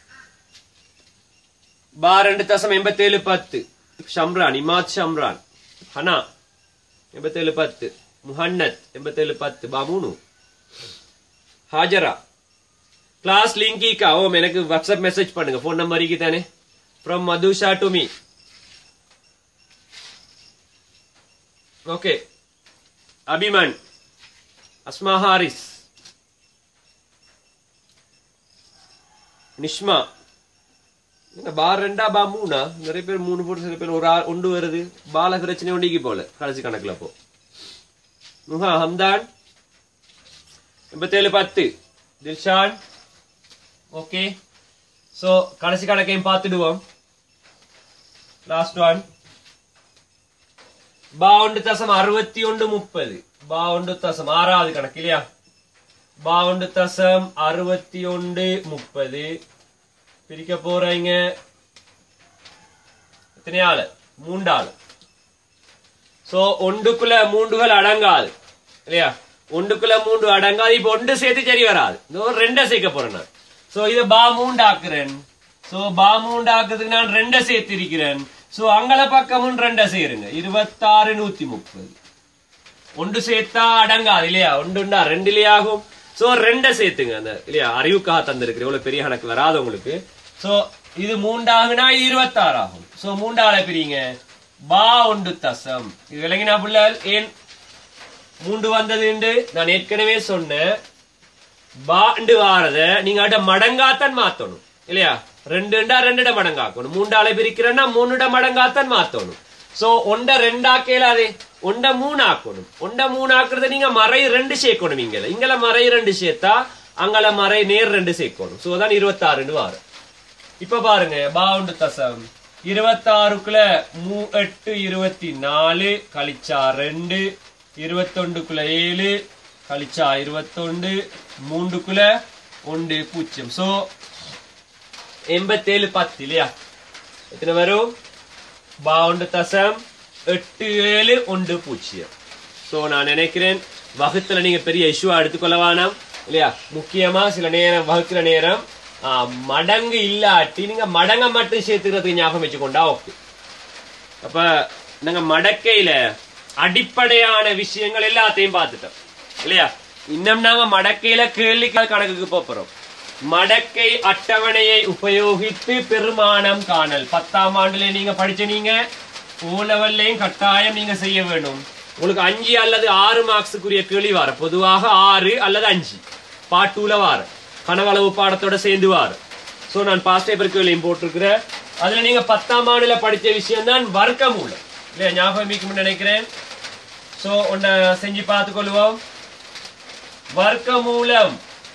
பா ரெண்டு தசம் எண்பத்தேழு பத்து ஷம்ரான் இமாத் ஷம்ரான் ஹனா எண்பத்தேழு பத்து முஹன்னத் எண்பத்தேழு பத்து பா மூணு ஹாஜரா கிளாஸ் லிங்கிக்கா ஓ எனக்கு வாட்ஸ்அப் மெசேஜ் பண்ணுங்க ஃபோன் நம்பருக்கு தானே from Madusha to me okay Abiman Asma Haris Nishma என்ன பார் ரெண்டா பா மூணா நிறைய பேர் மூணு போட்டு சில பேர் ஒரு ஆள் ஒன்று வருது பால பிரச்சனை ஒண்டிக்கு போல கடைசி கணக்குல போ முகா ஹம்தான் எண்பத்தேழு பத்து தில்ஷான் ஓகே சோ கடைசி கணக்கையும் பார்த்துடுவோம் லாஸ்ட் ஒன் பாவுண்டு தசம் அறுபத்தி ஒன்று முப்பது பாவுண்டு தசம் ஆறாவது கணக்கு இல்லையா பாவுண்டு தசம் அறுபத்தி ஒன்று முப்பது பிரிக்க போறீங்க எத்தனை ஆளு மூண்டாளு சோ ஒன்றுக்குள்ள மூண்டுகள் அடங்காது இல்லையா ஒன்றுக்குள்ள மூன்று அடங்காது இப்ப ஒன்று சேர்த்து சரி வராது இதோ ரெண்டை சேர்க்க போறேன் நான் சோ இத பா மூண்டாக்குறேன் சோ பா மூண்டாக்குறதுக்கு நான் ரெண்டை சேர்த்து இருக்கிறேன் சோ அங்கல பக்கமும் ரெண்டை சேருங்க இருபத்தாறு நூத்தி முப்பது ஒன்று சேர்த்தா அடங்காது இல்லையா ஒன்றுண்டா ரெண்டுலயே ஆகும் சோ ரெண்டை சேர்த்துங்க அந்த இல்லையா அறிவுக்காக தந்திருக்கு இவ்வளவு பெரிய கணக்கு வராது உங்களுக்கு சோ இது மூண்டாகுனா இது இருபத்தாறு ஆகும் சோ மூண்டால பிரிங்க பா ஒன்று தசம் இது விளங்கினா பிள்ளைகள் ஏன் மூன்று வந்ததுண்டு நான் ஏற்கனவே சொன்னேன் பாண்டு வாரத நீங்க அட மடங்காத்தான் மாத்தணும் இல்லையா ரெண்டுண்டா ரெண்டுட மடங்காக்கணும் மூண்டால பிரிக்கிறேன்னா மூணுட மடங்காத்தான் மாத்தணும் சோ ஒண்ட ரெண்டாக்கேலாதே ஒண்ட மூணு ஆக்கணும் ஒண்ட மூணு ஆக்குறத நீங்க மறை ரெண்டு சேர்க்கணும் இங்கல இங்கல மறை ரெண்டு சேர்த்தா அங்கல மறை நேர் ரெண்டு சேர்க்கணும் சோ தான் இருபத்தாறுன்னு வாரம் இப்ப பாருங்க பாவுண்டு தசம் இருபத்தாறுக்குள்ள மூ எட்டு இருபத்தி நாலு கழிச்சா ரெண்டு இருபத்தொண்டுக்குள்ள ஏழு கழிச்சா இருபத்தொண்டு மூண்டுக்குள்ள ஒன்று பூஜ்ஜியம் சோ எண்பத்தேழு பத்து இல்லையா எத்தனை வரும் பாவுண்டு தசம் எட்டு ஏழு ஒன்று பூஜ்ஜியம் சோ நான் நினைக்கிறேன் வகுத்துல நீங்க பெரிய இஷ்யூவா எடுத்துக்கொள்ள வேணாம் இல்லையா முக்கியமா சில நேரம் வகுக்கிற நேரம் ஆ, மடங்கு இல்லாட்டி நீங்க மடங்க மட்டும் சேர்த்துக்கிறதுக்கு ஞாபகம் வச்சுக்கொண்டா ஓகே அப்ப நாங்க மடக்கையில அடிப்படையான விஷயங்கள் எல்லாத்தையும் பார்த்துட்டோம் இல்லையா இன்னும் நாங்க மடக்கையில கேள்விக்கால் கணக்குக்கு போப் போறோம் மடக்கை அட்டவணையை உபயோகித்து பெருமானம் காணல் பத்தாம் ஆண்டுல நீங்க படிச்ச நீங்க ஓ லெவல்லையும் கட்டாயம் நீங்க செய்ய வேண்டும் உங்களுக்கு அஞ்சு அல்லது ஆறு மார்க்ஸுக்குரிய கேள்வி வார பொதுவாக ஆறு அல்லது அஞ்சு பாட்டூல வார கனவளவு பாடத்தோட சேர்ந்து வார சோ நான் பாஸ்ட் பேப்பர் கேள்வியும் போட்டிருக்கிறேன் அதுல நீங்க பத்தாம் ஆண்டுல படிச்ச விஷயம் தான் வர்க்கமூலம் இல்லையா ஞாபகம் இருக்கும்னு நினைக்கிறேன் சோ உன்னை செஞ்சு பார்த்துக்கொள்வோம் வர்க்கமூலம்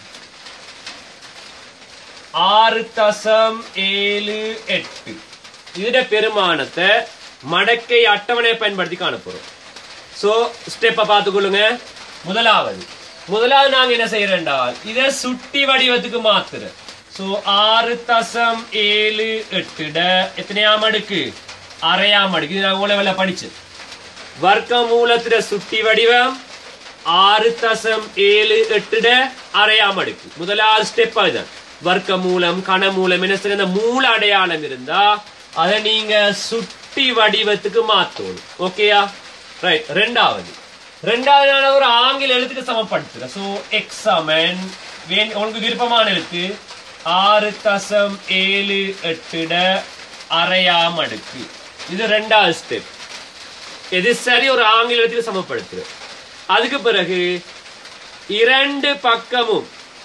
ஆறு தசம் ஏழு எட்டு இதோட பெருமானத்தை மடக்கை அட்டவணை பயன்படுத்தி காணப்போறோம் சோ ஸ்டெப்ப பார்த்துக்கொள்ளுங்க முதலாவது முதலாவது நாங்க என்ன செய்யறோம்டா இத சுட்டி வடிவத்துக்கு மாத்துற சோ ஆறு தசம் ஏழு எட்டுட எத்தனையாம் அடுக்கு அரையாம் அடுக்கு இது நான் உலகில படிச்சது வர்க்க மூலத்துல சுட்டி வடிவம் ஆறு தசம் ஏழு எட்டுட அரையாம் அடுக்கு முதலாவது ஸ்டெப் அதுதான் வர்க்க மூலம் கன மூலம் என்ன செய்ய இந்த மூல அடையாளம் இருந்தா அதை நீங்க சுட்டி வடிவத்துக்கு மாத்தணும் ஓகேயா ரைட் ரெண்டாவது ரெண்டாவது நான் ஒரு ஆங்கில எழுத்துக்கு சமப்படுத்துறேன் சோ எக்ஸ் சமன் வேண் உங்களுக்கு விருப்பமான எழுத்து ஆறு தசம் ஏழு எட்டுட அரையாம் அடுக்கு இது ரெண்டாவது ஸ்டெப் எது சரி ஒரு ஆங்கில எழுத்துக்கு சமப்படுத்துற அதுக்கு பிறகு இரண்டு பக்கமும்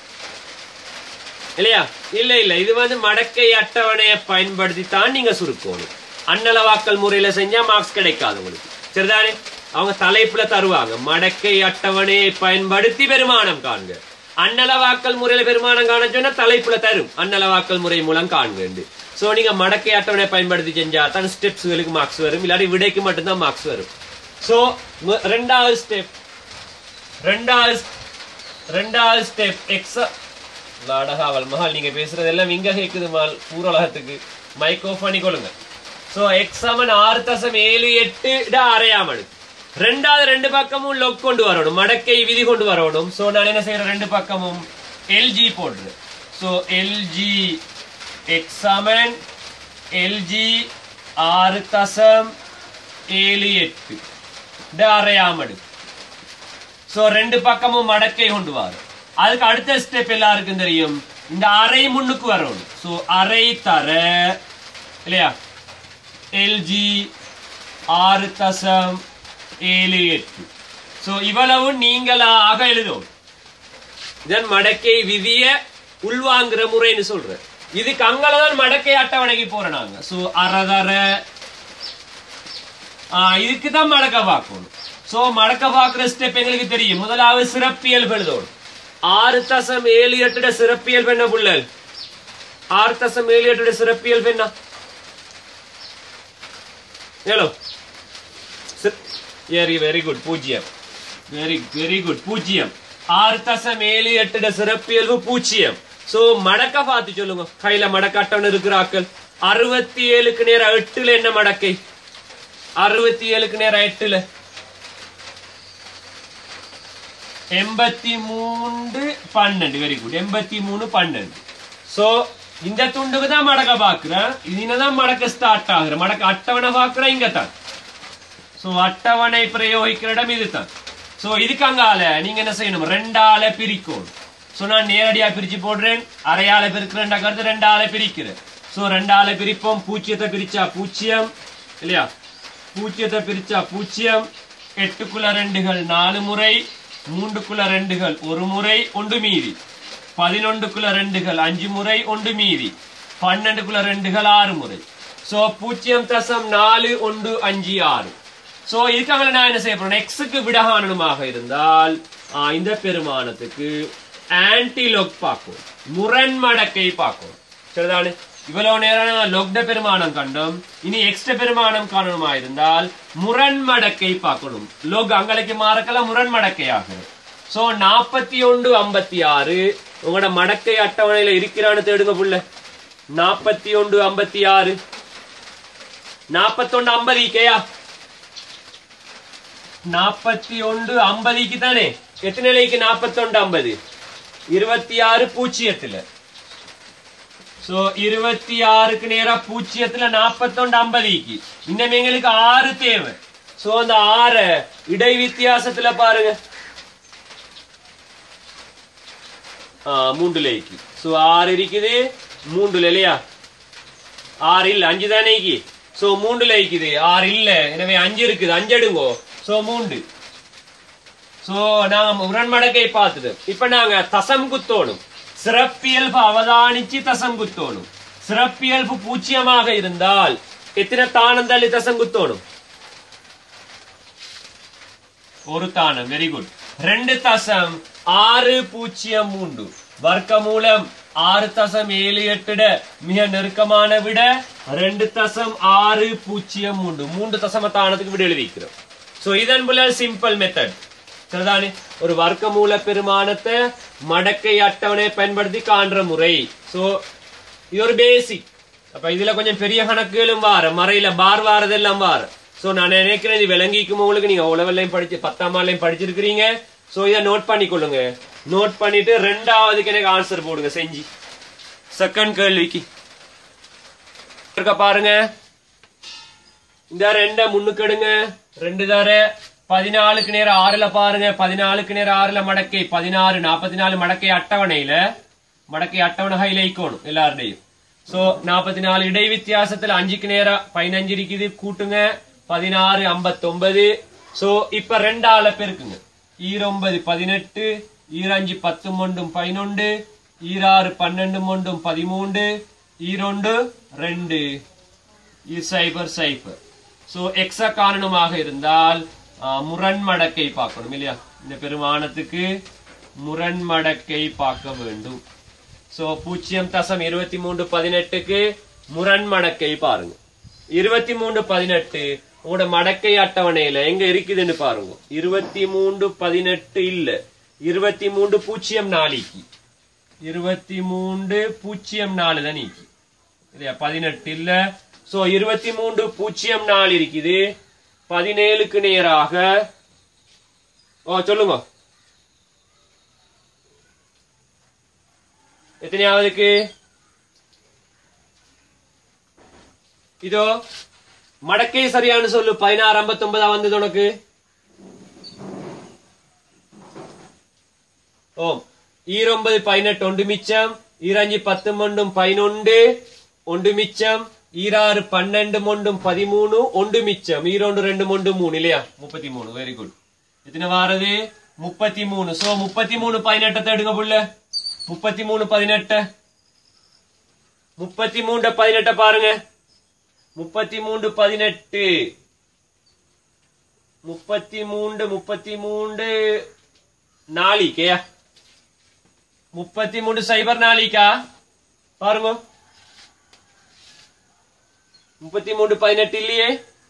இல்லையா இல்ல இல்ல இது வந்து மடக்கை அட்டவணையை பயன்படுத்தி தான் நீங்க சுருக்கணும் அன்னளவாக்கல் முறையில செஞ்சா மார்க்ஸ் கிடைக்காது உங்களுக்கு சரிதானே அவங்க தலைப்புல தருவாங்க மடக்கை அட்டவணையை பயன்படுத்தி பெருமானம் காண்க அன்னளவாக்கல் முறையில பெருமானம் காண சொன்னா தலைப்புல தரும் அன்னளவாக்கல் முறை மூலம் காண்க சோ நீங்க மடக்கை அட்டவணை பயன்படுத்தி செஞ்சா தான் ஸ்டெப்ஸ்களுக்கு மார்க்ஸ் வரும் இல்லாட்டி விடைக்கு மட்டும்தான் மார்க்ஸ் வரும் சோ ரெண்டாவது ஸ்டெப் ரெண்டாவது ரெண்டாவது ஸ்டெப் எக்ஸ லாடகாவல் மகால் நீங்க பேசுறது எல்லாம் இங்க கேக்குது மால் பூரலகத்துக்கு மைக்கோ பண்ணிக்கொள்ளுங்க சோ எக்ஸ் சமன் ஆறு தசம் ஏழு எட்டு டா அரையாம் அடுக்கு ரெண்டாவது ரெண்டு பக்கமும் லொக் கொண்டு வரணும் மடக்கை விதி கொண்டு வரணும் சோ நான் என்ன செய்யறேன் ரெண்டு பக்கமும் எல்ஜி போடுறேன் சோ எல்ஜி எக்ஸ் சமன் எல்ஜி ஆறு தசம் ஏழு எட்டு டா அரையாம் அடுக்கு சோ ரெண்டு பக்கமும் மடக்கை கொண்டு வரும் அதுக்கு அடுத்த ஸ்டெப் எல்லாருக்கும் தெரியும் இந்த அரை முன்னுக்கு வரணும் சோ அரை தர இல்லையா எல்ஜி ஆறு தசம் ஏழு எட்டு சோ இவ்வளவு நீங்களாக எழுதும் இதன் மடக்கை விதிய உள்வாங்குற முறைன்னு சொல்ற இதுக்கு அங்கலதான் மடக்கை அட்டவணைக்கு போறோம் நாங்க சோ அறதர இதுக்கு தான் மடக்க பார்க்கணும் சோ மடக்க பார்க்கிற ஸ்டெப் எங்களுக்கு தெரியும் முதலாவது சிறப்பியல்பு எழுதணும் ஆறு தசம் ஏழு எட்டுட சிறப்பியல்பு என்ன புள்ளல் ஆறு தசம் ஏழு எட்டுட சிறப்பியல்பு என்ன ஹலோ வெரி வெரி குட் பூஜ்ஜியம் வெரி வெரி குட் பூஜ்ஜியம் ஆறு தசம் ஏழு எட்டுட சிறப்பியல்பு பூஜ்ஜியம் சோ மடக்க பார்த்து சொல்லுங்க கையில மடக்க அட்டவணை இருக்கிறாக்கள் அறுபத்தி ஏழுக்கு நேரம் எட்டுல என்ன மடக்கை அறுபத்தி ஏழுக்கு நேரம் எட்டுல எண்பத்தி மூன்று பன்னெண்டு வெரி குட் எண்பத்தி மூணு பன்னெண்டு சோ இந்த துண்டுக்கு தான் மடக்க பாக்குறேன் இதுதான் மடக்க ஸ்டார்ட் ஆகுற மடக்க அட்டவணை பாக்குறேன் இங்க தான் சோ அட்டவணை பிரயோகிக்கிற இடம் இதுதான் சோ இதுக்கு அங்கால நீங்க என்ன செய்யணும் ரெண்டால பிரிக்கணும் சோ நான் நேரடியா பிரிச்சு போடுறேன் அரையால பிரிக்கிறேன் கருத்து ரெண்டால பிரிக்கிறேன் சோ ரெண்டால பிரிப்போம் பூஜ்ஜியத்தை பிரிச்சா பூஜ்ஜியம் இல்லையா பூஜ்ஜியத்தை பிரிச்சா பூஜ்ஜியம் எட்டுக்குள்ள ரெண்டுகள் நாலு முறை மூன்றுக்குள்ள ரெண்டுகள் ஒரு முறை ஒன்று மீதி பதினொன்றுக்குள்ள ரெண்டுகள் அஞ்சு முறை ஒன்று மீதி பன்னெண்டுக்குள்ள ரெண்டுகள் ஆறு முறை சோ பூஜ்ஜியம் தசம் நாலு ஒன்று அஞ்சு ஆறு சோ இதுக்காக நான் என்ன செய்ய போறேன் எக்ஸுக்கு விடகானமாக இருந்தால் ஆ, இந்த பெருமானத்துக்கு ஆன்டிலோக் பார்க்கும் முரண்மடக்கை பார்க்கும் சரிதானே இவ்வளவு நேரம் லொக்ட பெருமானம் கண்டோம் இனி எக்ஸ்ட பெருமானம் காணணுமா இருந்தால் முரண்மடக்கை பார்க்கணும் லோக் அங்கலைக்கு மாறக்கெல்லாம் முரண்மடக்கை ஆகும் சோ நாற்பத்தி ஒன்று ஐம்பத்தி ஆறு உங்களோட மடக்கை அட்டவணையில இருக்கிறான்னு தேடுங்க புள்ள நாற்பத்தி ஒன்று ஐம்பத்தி ஆறு நாற்பத்தொன்னு ஐம்பதுக்கையா நாற்பத்தி ஒன்று ஐம்பதுக்கு தானே எத்தனை நிலைக்கு நாற்பத்தொண்டு ஐம்பது இருபத்தி ஆறு பூஜ்ஜியத்துல சோ இருபத்தி ஆறுக்கு நேரா பூஜ்ஜியத்துல நாற்பத்தொண்டு ஐம்பதுக்கு இன்னும் எங்களுக்கு ஆறு தேவை சோ அந்த ஆற இடை வித்தியாசத்துல பாருங்க ஆ, மூன்று லேக்கு சோ ஆறு இருக்குது மூன்று இல்லையா ஆறு இல்ல அஞ்சு தானே இக்கி சோ மூன்றுல இருக்குது ஆறு இல்ல எனவே அஞ்சு இருக்குது அஞ்சு எடுங்கோ சோ மூன்று சோ நாங்க முரண்மடக்கை பார்த்தது இப்ப நாங்க தசம் குத்தோணும் சிறப்பியல்பு அவதானிச்சு தசம் குத்தோணும் சிறப்பியல்பு பூச்சியமாக இருந்தால் எத்தனை தானம் தள்ளி தசம் குத்தோணும் ஒரு தானம் வெரி குட் ரெண்டு தசம் ஆறு பூஜ்ஜியம் மூன்று வர்க்க மூலம் ஆறு தசம் ஏழு எட்டுட மிக நெருக்கமான விட ரெண்டு தசம் ஆறு பூஜ்ஜியம் மூன்று மூன்று தசம தானத்துக்கு விட எழுதிக்கிறோம் சோ இதன் போல சிம்பிள் மெத்தட் சரிதானே ஒரு வர்க்க மூல பெருமானத்தை மடக்கை அட்டவணை பயன்படுத்தி காண்ற முறை சோ இது ஒரு பேசிக் அப்ப இதுல கொஞ்சம் பெரிய கணக்குகளும் வார மறையில பார் வாரதெல்லாம் வார சோ நான் நினைக்கிறேன் இது விளங்கிக்கும் உங்களுக்கு நீங்க உழவெல்லாம் படிச்சு பத்தாம் ஆள்லையும் படிச்சிருக்கிறீங்க சோ இதை நோட் பண்ணிக்கொள்ளுங்க நோட் பண்ணிட்டு ரெண்டாவதுக்கு எனக்கு ஆன்சர் போடுங்க செஞ்சு செகண்ட் கேள்விக்கு இருக்க பாருங்க இந்த ரெண்ட முன்னுக்கு எடுங்க ரெண்டு தர பதினாலுக்கு நேரம் ஆறுல பாருங்க பதினாலுக்கு நேரம் ஆறுல மடக்கை பதினாறு நாற்பத்தி நாலு மடக்கை அட்டவணையில மடக்கை அட்டவணை ஹைலைக்கோணும் எல்லாருடையும் சோ நாற்பத்தி நாலு இடை வித்தியாசத்துல அஞ்சுக்கு நேரம் பதினஞ்சு இருக்குது கூட்டுங்க பதினாறு ஐம்பத்தொன்பது சோ இப்ப ரெண்டால பெருக்குங்க ஈரொன்பது பதினெட்டு ஈரஞ்சு பத்து மொண்டும் பதினொன்று ஈராறு பன்னெண்டு மொண்டும் பதிமூன்று ஈரொண்டு ரெண்டு சைபர் சைபர் சோ எக்ஸ காரணமாக இருந்தால் ஆ, முரண்மடக்கை பார்க்கணும் இல்லையா இந்த பெருமானத்துக்கு முரண்மடக்கை பார்க்க வேண்டும் சோ பூஜ்ஜியம் தசம் இருபத்தி மூன்று பதினெட்டுக்கு முரண்மடக்கை பாருங்க இருபத்தி மூன்று பதினெட்டு உங்களோட மடக்கை அட்டவணையில எங்க இருக்குதுன்னு பாருங்க இருபத்தி மூன்று பதினெட்டு இல்ல இருபத்தி மூன்று பூஜ்ஜியம் நாளைக்கு இருபத்தி மூன்று பூஜ்ஜியம் நாலு தான் நீக்கி இல்லையா பதினெட்டு இல்ல சோ இருபத்தி மூன்று பூஜ்ஜியம் நாலு இருக்குது பதினேழுக்கு நேராக ஓ சொல்லுங்க எத்தனையாவதுக்கு இதோ மடக்கை சரியானு சொல்லு பதினாறு ஐம்பத்தி வந்தது உனக்கு ஓம் ஈரொன்பது பதினெட்டு ஒன்று மிச்சம் ஈரஞ்சு பத்து மொண்டும் பதினொன்று ஒன்று மிச்சம் ஈராறு பன்னெண்டு மொண்டும் பதிமூணு ஒன்று மிச்சம் ஈரோண்டு ரெண்டு மொண்டு மூணு இல்லையா முப்பத்தி மூணு வெரி குட் எத்தனை வாரது முப்பத்தி மூணு சோ முப்பத்தி மூணு பதினெட்டை எடுங்க புள்ள முப்பத்தி மூணு பதினெட்டு முப்பத்தி மூன்று பதினெட்ட பாருங்க முப்பத்தி மூன்று பதினெட்டு முப்பத்தி மூன்று முப்பத்தி மூன்று நாளிக்கையா முப்பத்தி மூன்று சைபர் நாளிக்கா பாருங்க முப்பத்தி மூன்று பதினெட்டு இல்லையே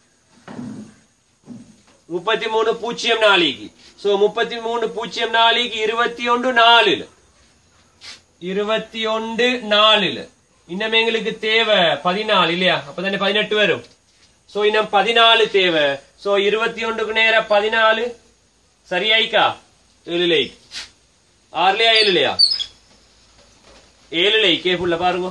முப்பத்தி மூணு பூஜ்ஜியம் நாளைக்கு சோ முப்பத்தி மூணு பூஜ்ஜியம் நாளைக்கு இருபத்தி ஒன்று நாலுல இருபத்தி ஒன்று நாலுல இன்னும் எங்களுக்கு தேவை பதினாலு இல்லையா அப்பதானே பதினெட்டு வரும் சோ இன்னும் பதினாலு தேவை சோ இருபத்தி ஒன்றுக்கு நேர பதினாலு சரியாய்க்கா ஏழுலை ஆறுலையா ஏழுலையா ஏழுலை கேப்புள்ள பாருங்க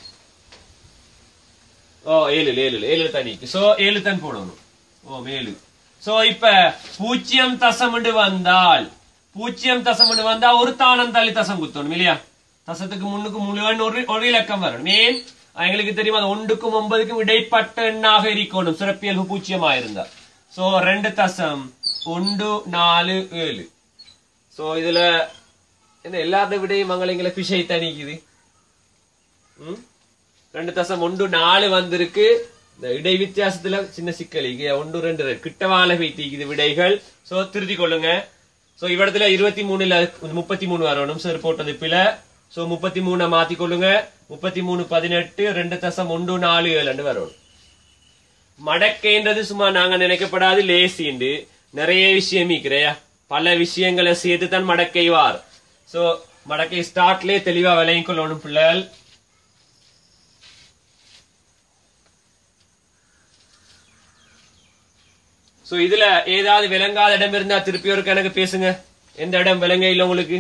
ஓ ஏழு ஏழு ஏழு தனிக்கு சோ ஏழு தன் போடணும் ஓ ஏழு சோ இப்ப பூஜ்ஜியம் தசமுண்டு வந்தால் பூஜ்ஜியம் தசமுண்டு வந்தா ஒரு தானம் தள்ளி தசம் குத்தணும் இல்லையா தசத்துக்கு முன்னுக்கு முழுவன் ஒரு ஒரு இலக்கம் வரணும் ஏன் எங்களுக்கு தெரியும் அது ஒன்றுக்கும் ஒன்பதுக்கும் இடைப்பட்ட எண்ணாக இருக்கணும் சிறப்பியல்பு பூஜ்ஜியமா இருந்தா சோ ரெண்டு தசம் ஒன்று நாலு ஏழு சோ இதுல என்ன எல்லாத்த விடையும் மங்களங்களை பிஷை தணிக்குது ம்? ரெண்டு தசம் ஒன்று நாலு வந்திருக்கு இந்த இடை வித்தியாசத்துல சின்ன சிக்கல் இங்க ஒன்று ரெண்டு ரெண்டு கிட்ட வாழ வைத்திக்குது விடைகள் சோ திருத்தி கொள்ளுங்க சோ இவ்விடத்துல இருபத்தி மூணுல முப்பத்தி மூணு வரணும் சார் போட்டது பில சோ முப்பத்தி மூணை மாத்தி கொள்ளுங்க முப்பத்தி மூணு பதினெட்டு ரெண்டு தசம் ஒன்று நாலு ஏழு வரணும் மடக்கைன்றது சும்மா நாங்க நினைக்கப்படாது லேசிண்டு நிறைய விஷயம் இருக்கிறையா பல விஷயங்களை சேர்த்து தான் மடக்கை வார் சோ மடக்கை ஸ்டார்ட்லயே தெளிவா விளையும் கொள்ளணும் பிள்ளைகள் சோ இதுல ஏதாவது விளங்காத இடம் இருந்தா திருப்பி ஒரு கணக்கு பேசுங்க எந்த இடம் விளங்க இல்ல உங்களுக்கு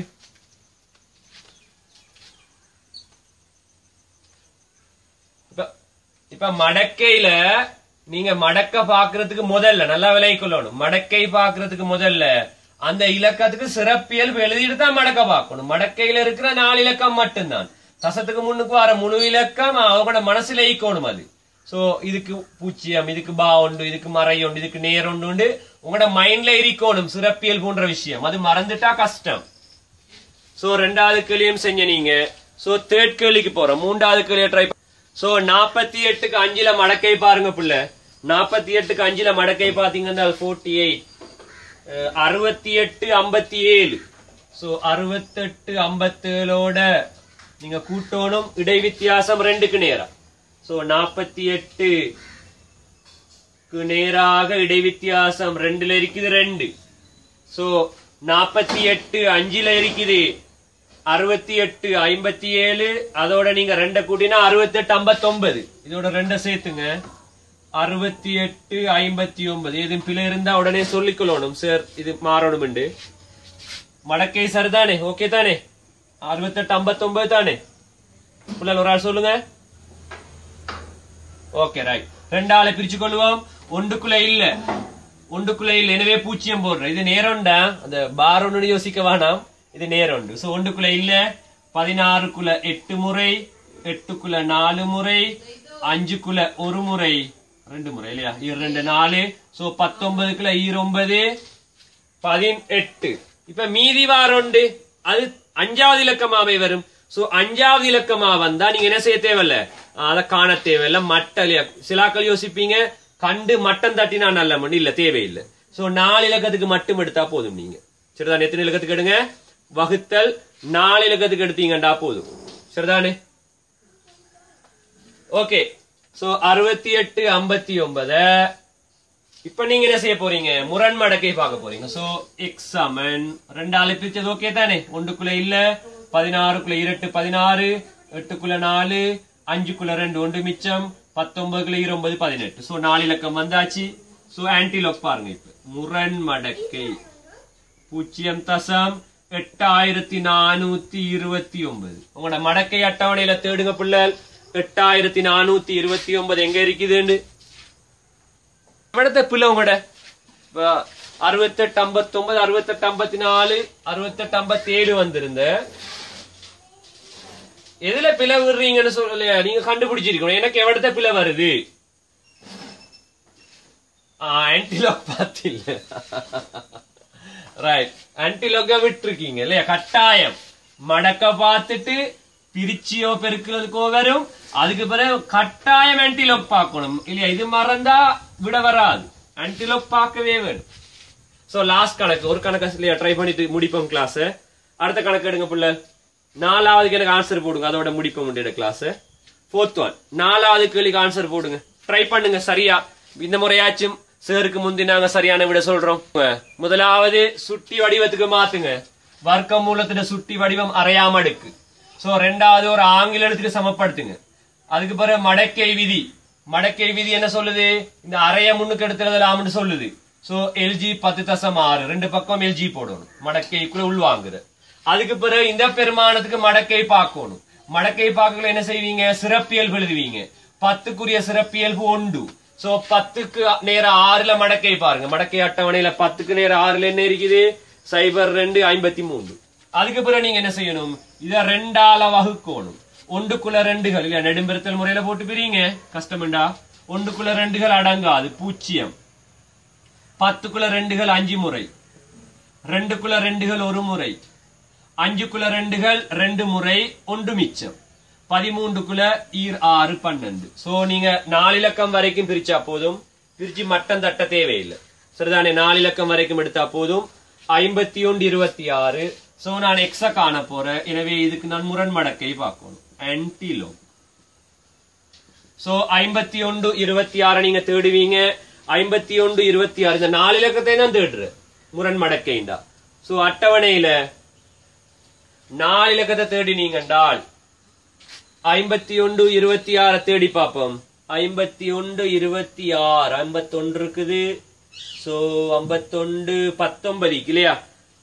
இப்ப இப்ப மடக்கையில நீங்க மடக்க பாக்குறதுக்கு முதல்ல நல்லா விலை கொள்ளணும் மடக்கை பாக்குறதுக்கு முதல்ல அந்த இலக்கத்துக்கு சிறப்பியல் எழுதிட்டு தான் மடக்க பார்க்கணும் மடக்கையில இருக்கிற நாலு இலக்கம் மட்டும்தான் தசத்துக்கு முன்னுக்கு வர முழு இலக்கம் அவங்களோட மனசுல ஈக்கணும் அது சோ இதுக்கு பூச்சியம் இதுக்கு பா உண்டு இதுக்கு மறை உண்டு இதுக்கு நேர் உண்டு உண்டு உங்களோட மைண்ட்ல இருக்கணும் சிறப்பியல் போன்ற விஷயம் அது மறந்துட்டா கஷ்டம் சோ ரெண்டாவது கேள்வியும் செஞ்ச நீங்க சோ தேர்ட் கேள்விக்கு போறோம் மூன்றாவது கேள்வியை ட்ரை சோ நாற்பத்தி எட்டுக்கு அஞ்சுல மடக்கை பாருங்க புள்ள நாற்பத்தி எட்டுக்கு அஞ்சுல மடக்கை பாத்தீங்கன்னா ஃபோர்ட்டி எயிட் அறுபத்தி எட்டு ஐம்பத்தி ஏழு சோ அறுபத்தெட்டு ஐம்பத்தேழோட நீங்க கூட்டணும் இடை வித்தியாசம் ரெண்டுக்கு நேரம் சோ நாற்பத்தி எட்டு நேராக இடை வித்தியாசம் ரெண்டுல இருக்குது ரெண்டு சோ நாற்பத்தி எட்டு அஞ்சுல இருக்குது அறுபத்தி எட்டு ஐம்பத்தி ஏழு அதோட நீங்க ரெண்ட கூட்டினா அறுபத்தி எட்டு ஐம்பத்தி ஒன்பது இதோட ரெண்ட சேர்த்துங்க அறுபத்தி எட்டு ஐம்பத்தி ஒன்பது எதுவும் பிழை இருந்தா உடனே சொல்லிக்கொள்ளணும் சார் இது மாறணும் மடக்கை சார் தானே ஓகே தானே அறுபத்தெட்டு ஐம்பத்தி ஒன்பது தானே பிள்ளைகள் ஒரு ஆள் சொல்லுங்க ஓகே ரைட் ரெண்டாளை பிரிச்சு கொள்வோம் ஒன்றுக்குள்ள இல்ல ஒன்றுக்குள்ள இல்ல எனவே பூச்சியம் போடுறேன் இது நேரம்டா அந்த பார் ஒண்ணு யோசிக்க வேணாம் இது நேரம் உண்டு சோ ஒன்றுக்குள்ள இல்ல பதினாறுக்குள்ள எட்டு முறை எட்டுக்குள்ள நாலு முறை அஞ்சுக்குள்ள ஒரு முறை ரெண்டு முறை இல்லையா இது ரெண்டு நாலு சோ பத்தொன்பதுக்குள்ள ஈரொன்பது பதினெட்டு இப்ப மீதி வாரொண்டு அது அஞ்சாவது இலக்கமாவே வரும் சோ அஞ்சாவது இலக்கமா வந்தா நீங்க என்ன செய்ய தேவையில்ல அத காண தேவையில்ல மட்டலையா சிலாக்கள் யோசிப்பீங்க கண்டு மட்டம் தட்டினா நல்ல மணி இல்ல தேவையில்லை சோ நாலு இலக்கத்துக்கு மட்டும் எடுத்தா போதும் நீங்க சரிதான் எத்தனை இலக்கத்துக்கு எடுங்க வகுத்தல் நாலு இலக்கத்துக்கு எடுத்தீங்கடா போதும் சரிதானே ஓகே சோ அறுபத்தி எட்டு ஐம்பத்தி ஒன்பது இப்ப நீங்க என்ன செய்ய போறீங்க முரண் மடக்கை பார்க்க போறீங்க சோ எக்ஸ் சமன் ரெண்டாளு பிரிச்சது ஓகே தானே ஒன்றுக்குள்ள இல்ல பதினாறுக்குள்ள இரட்டு பதினாறு எட்டுக்குள்ள நாலு அஞ்சுக்குள்ள ரெண்டு ஒன்று மிச்சம் பத்தொன்பதுக்குள்ள இருபது பதினெட்டு சோ நாலு இலக்கம் வந்தாச்சு சோ ஆன்டிலோக் பாருங்க இப்ப முரண் மடக்கை பூஜ்ஜியம் தசம் எட்டாயிரத்தி நானூத்தி இருபத்தி ஒன்பது உங்களோட மடக்கை அட்டவணையில தேடுங்க பிள்ளைகள் எட்டாயிரத்தி நானூத்தி இருபத்தி ஒன்பது எங்க இருக்குதுன்னு எவ்வளத்த பிள்ளை உங்களோட இப்ப அறுபத்தெட்டு ஐம்பத்தி ஒன்பது அறுபத்தெட்டு ஐம்பத்தி நாலு அறுபத்தெட்டு ஐம்பத்தி ஏழு வந்திருந்த எதுல பிழை விடுறீங்கன்னு சொல்லலையா நீங்க கண்டுபிடிச்சிருக்கணும் எனக்கு எவ்வளத்த பிழை வருது ஆன்டிலோக் பார்த்தில்ல ரைட் ஆன்டிலோக்க விட்டுருக்கீங்க இல்லையா கட்டாயம் மடக்க பார்த்துட்டு பிரிச்சியோ பெருக்கிறதுக்கோ வரும் அதுக்கு பிறகு கட்டாயம் ஆன்டிலோக் பார்க்கணும் இல்லையா இது மறந்தா விட வராது ஆன்டிலோக் பார்க்கவே வேணும் சோ லாஸ்ட் கணக்கு ஒரு கணக்கு இல்லையா ட்ரை பண்ணிட்டு முடிப்போம் கிளாஸ் அடுத்த கணக்கு எடுங்க புள்ள நாலாவதுக்கு எனக்கு ஆன்சர் போடுங்க அதோட முடிப்போம் முடிய கிளாஸ் ஃபோர்த் ஒன் நாலாவது கேள்விக்கு ஆன்சர் போடுங்க ட்ரை பண்ணுங்க சரியா இந்த முறையாச்சும் சேருக்கு முந்தி நாங்க சரியான விட சொல்றோம் முதலாவது சுட்டி வடிவத்துக்கு மாத்துங்க வர்க்க மூலத்துல சுட்டி வடிவம் அறையாம அடுக்கு சோ ரெண்டாவது ஒரு ஆங்கில எழுத்துக்கு சமப்படுத்துங்க அதுக்கு பிறகு மடக்கை விதி மடக்கை விதி என்ன சொல்லுது இந்த அறைய முன்னுக்கு எடுத்துறதுலாம்னு சொல்லுது சோ எல்ஜி பத்து தசம் ஆறு ரெண்டு பக்கம் எல்ஜி போடணும் மடக்கைக்குள்ள உள்வாங்குற அதுக்கு பிறகு இந்த பெருமானத்துக்கு மடக்கை பார்க்கணும் மடக்கை பார்க்கல என்ன செய்வீங்க சிறப்பியல்பு எழுதுவீங்க பத்துக்குரிய சிறப்பியல்பு ஒன்று சோ பத்துக்கு நேர ஆறுல மடக்கை பாருங்க மடக்கை அட்டவணையில பத்துக்கு நேர ஆறுல என்ன இருக்குது சைபர் ரெண்டு ஐம்பத்தி மூன்று அதுக்கு பிறகு நீங்க என்ன செய்யணும் இத ரெண்டால வகுக்கணும் ஒன்றுக்குள்ள ரெண்டுகள் இல்ல நெடும்பெருத்தல் முறையில போட்டு பிரிங்க கஷ்டம்டா ஒன்றுக்குள்ள ரெண்டுகள் அடங்காது பூச்சியம் பத்துக்குள்ள ரெண்டுகள் அஞ்சு முறை ரெண்டுக்குள்ள ரெண்டுகள் ஒரு முறை அஞ்சுக்குள்ள ரெண்டுகள் ரெண்டு முறை ஒன்று மிச்சம் பதிமூன்றுக்குள்ள ஈர் ஆறு பன்னெண்டு சோ நீங்க நாலு இலக்கம் வரைக்கும் பிரிச்சா போதும் பிரிச்சு மட்டம் தட்ட தேவையில்லை சரிதானே நாலு இலக்கம் வரைக்கும் எடுத்தா போதும் ஐம்பத்தி ஒன்று இருபத்தி ஆறு சோ நான் எக்ஸ காண போறேன் எனவே இதுக்கு நான் முரண் மடக்கை பார்க்கணும் ஆன்டிலோ சோ ஐம்பத்தி ஒன்று இருபத்தி ஆறு நீங்க தேடுவீங்க ஐம்பத்தி ஒன்று இருபத்தி ஆறு இந்த நாலு இலக்கத்தை தான் தேடுற முரண் மடக்கைண்டா சோ அட்டவணையில நாலு இலக்கத்தை தேடினீங்கண்டால் ஐம்பத்தி ஒன்று இருபத்தி ஆறை தேடி பார்ப்போம் ஐம்பத்தி ஒன்று இருபத்தி ஆறு ஐம்பத்தொன்று இருக்குது சோ ஐம்பத்தொன்று பத்தொன்பது இல்லையா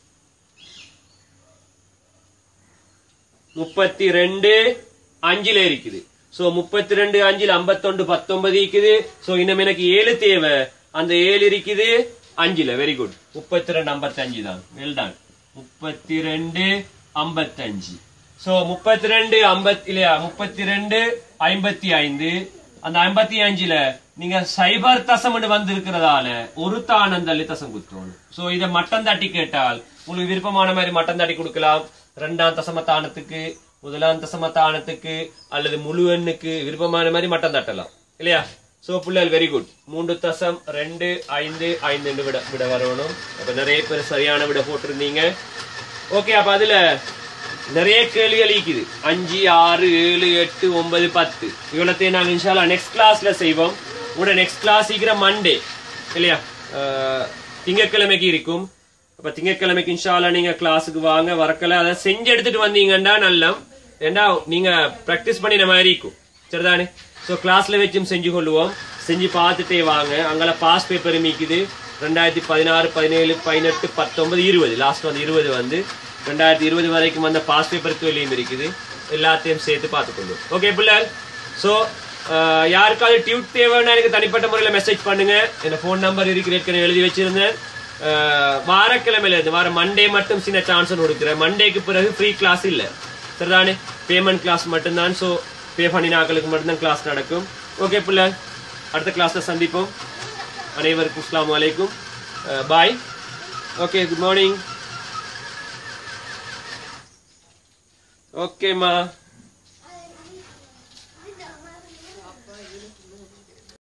முப்பத்தி ரெண்டு அஞ்சுல இருக்குது சோ முப்பத்தி ரெண்டு அஞ்சுல ஐம்பத்தொண்டு பத்தொன்பது இருக்குது சோ இன்னும் எனக்கு ஏழு தேவை அந்த ஏழு இருக்குது அஞ்சுல வெரி குட் முப்பத்தி ரெண்டு ஐம்பத்தஞ்சு தான் வெல் டான் முப்பத்தி ரெண்டு ஐம்பத்தஞ்சு சோ முப்பத்தி ரெண்டு ஐம்பத்தி இல்லையா முப்பத்தி ரெண்டு ஐம்பத்தி ஐந்து அந்த ஐம்பத்தி அஞ்சுல நீங்க சைபர் தசம் வந்து இருக்கிறதால ஒரு தானந்தள்ளி தசம் குத்தணும் சோ இத மட்டம் தட்டி கேட்டால் உங்களுக்கு விருப்பமான மாதிரி மட்டம் தட்டி கொடுக்கலாம் ரெண்டாம் தசம தானத்துக்கு முதலாம் தசம தானத்துக்கு அல்லது முழு எண்ணுக்கு விருப்பமான மாதிரி மட்டம் தட்டலாம் இல்லையா சோ பிள்ளைகள் வெரி குட் மூன்று தசம் ரெண்டு ஐந்து ஐந்து விட விட வரணும் அப்ப நிறைய பேர் சரியான விட போட்டிருந்தீங்க ஓகே அப்ப அதுல நிறைய கேள்விகள் இருக்குது அஞ்சு ஆறு ஏழு எட்டு ஒன்பது பத்து இவ்வளத்தையும் நாங்க இன்ஷால்லா நெக்ஸ்ட் கிளாஸ்ல செய்வோம் உங்களோட நெக்ஸ்ட் கிளாஸ் சீக்கிரம் மண்டே இல்லையா அஹ், திங்கட்கிழமைக்கு இருக்கும் அப்ப திங்கட்கிழமைக்கு இன்ஷால்லா நீங்க கிளாஸுக்கு வாங்க வரக்கல அதை செஞ்சு எடுத்துட்டு வந்தீங்கன்னா நல்லம் ஏண்டா நீங்க பிராக்டிஸ் பண்ணின மாதிரி இருக்கும் சரிதானே சோ கிளாஸ்ல வச்சும் செஞ்சு கொள்ளுவோம் செஞ்சு பார்த்துட்டே வாங்க அங்கெல்லாம் பாஸ் பேப்பர் மீக்குது ரெண்டாயிரத்தி பதினாறு பதினேழு பதினெட்டு பத்தொன்பது இருபது லாஸ்ட் வந்து இருபது வந்து ரெண்டாயிரத்தி இருபது வரைக்கும் வந்த பாஸ் பேப்பருக்கு வெளியும் இருக்குது எல்லாத்தையும் சேர்த்து பார்த்துக்கொள்ளும் ஓகே பிள்ளைகள் ஸோ யாருக்காவது டியூட் தேவைன்னா எனக்கு தனிப்பட்ட முறையில் மெசேஜ் பண்ணுங்க என் ஃபோன் நம்பர் இருக்கிற ஏற்கனவே எழுதி வச்சிருந்தேன் அஹ், வாரக்கிழமையில இருந்து வார மண்டே மட்டும் சின்ன சான்ஸ் கொடுக்குறேன் மண்டேக்கு பிறகு ஃப்ரீ கிளாஸ் இல்லை சரிதானே பேமெண்ட் கிளாஸ் மட்டும்தான் ஸோ பே பண்ணினாக்களுக்கு மட்டும்தான் கிளாஸ் நடக்கும் ஓகே பிள்ளை அடுத்த கிளாஸ்ல சந்திப்போம் அனைவருக்கும் அஸ்ஸலாமு அலைக்கும் பாய் ஓகே குட் மார்னிங் ஓகேம்மா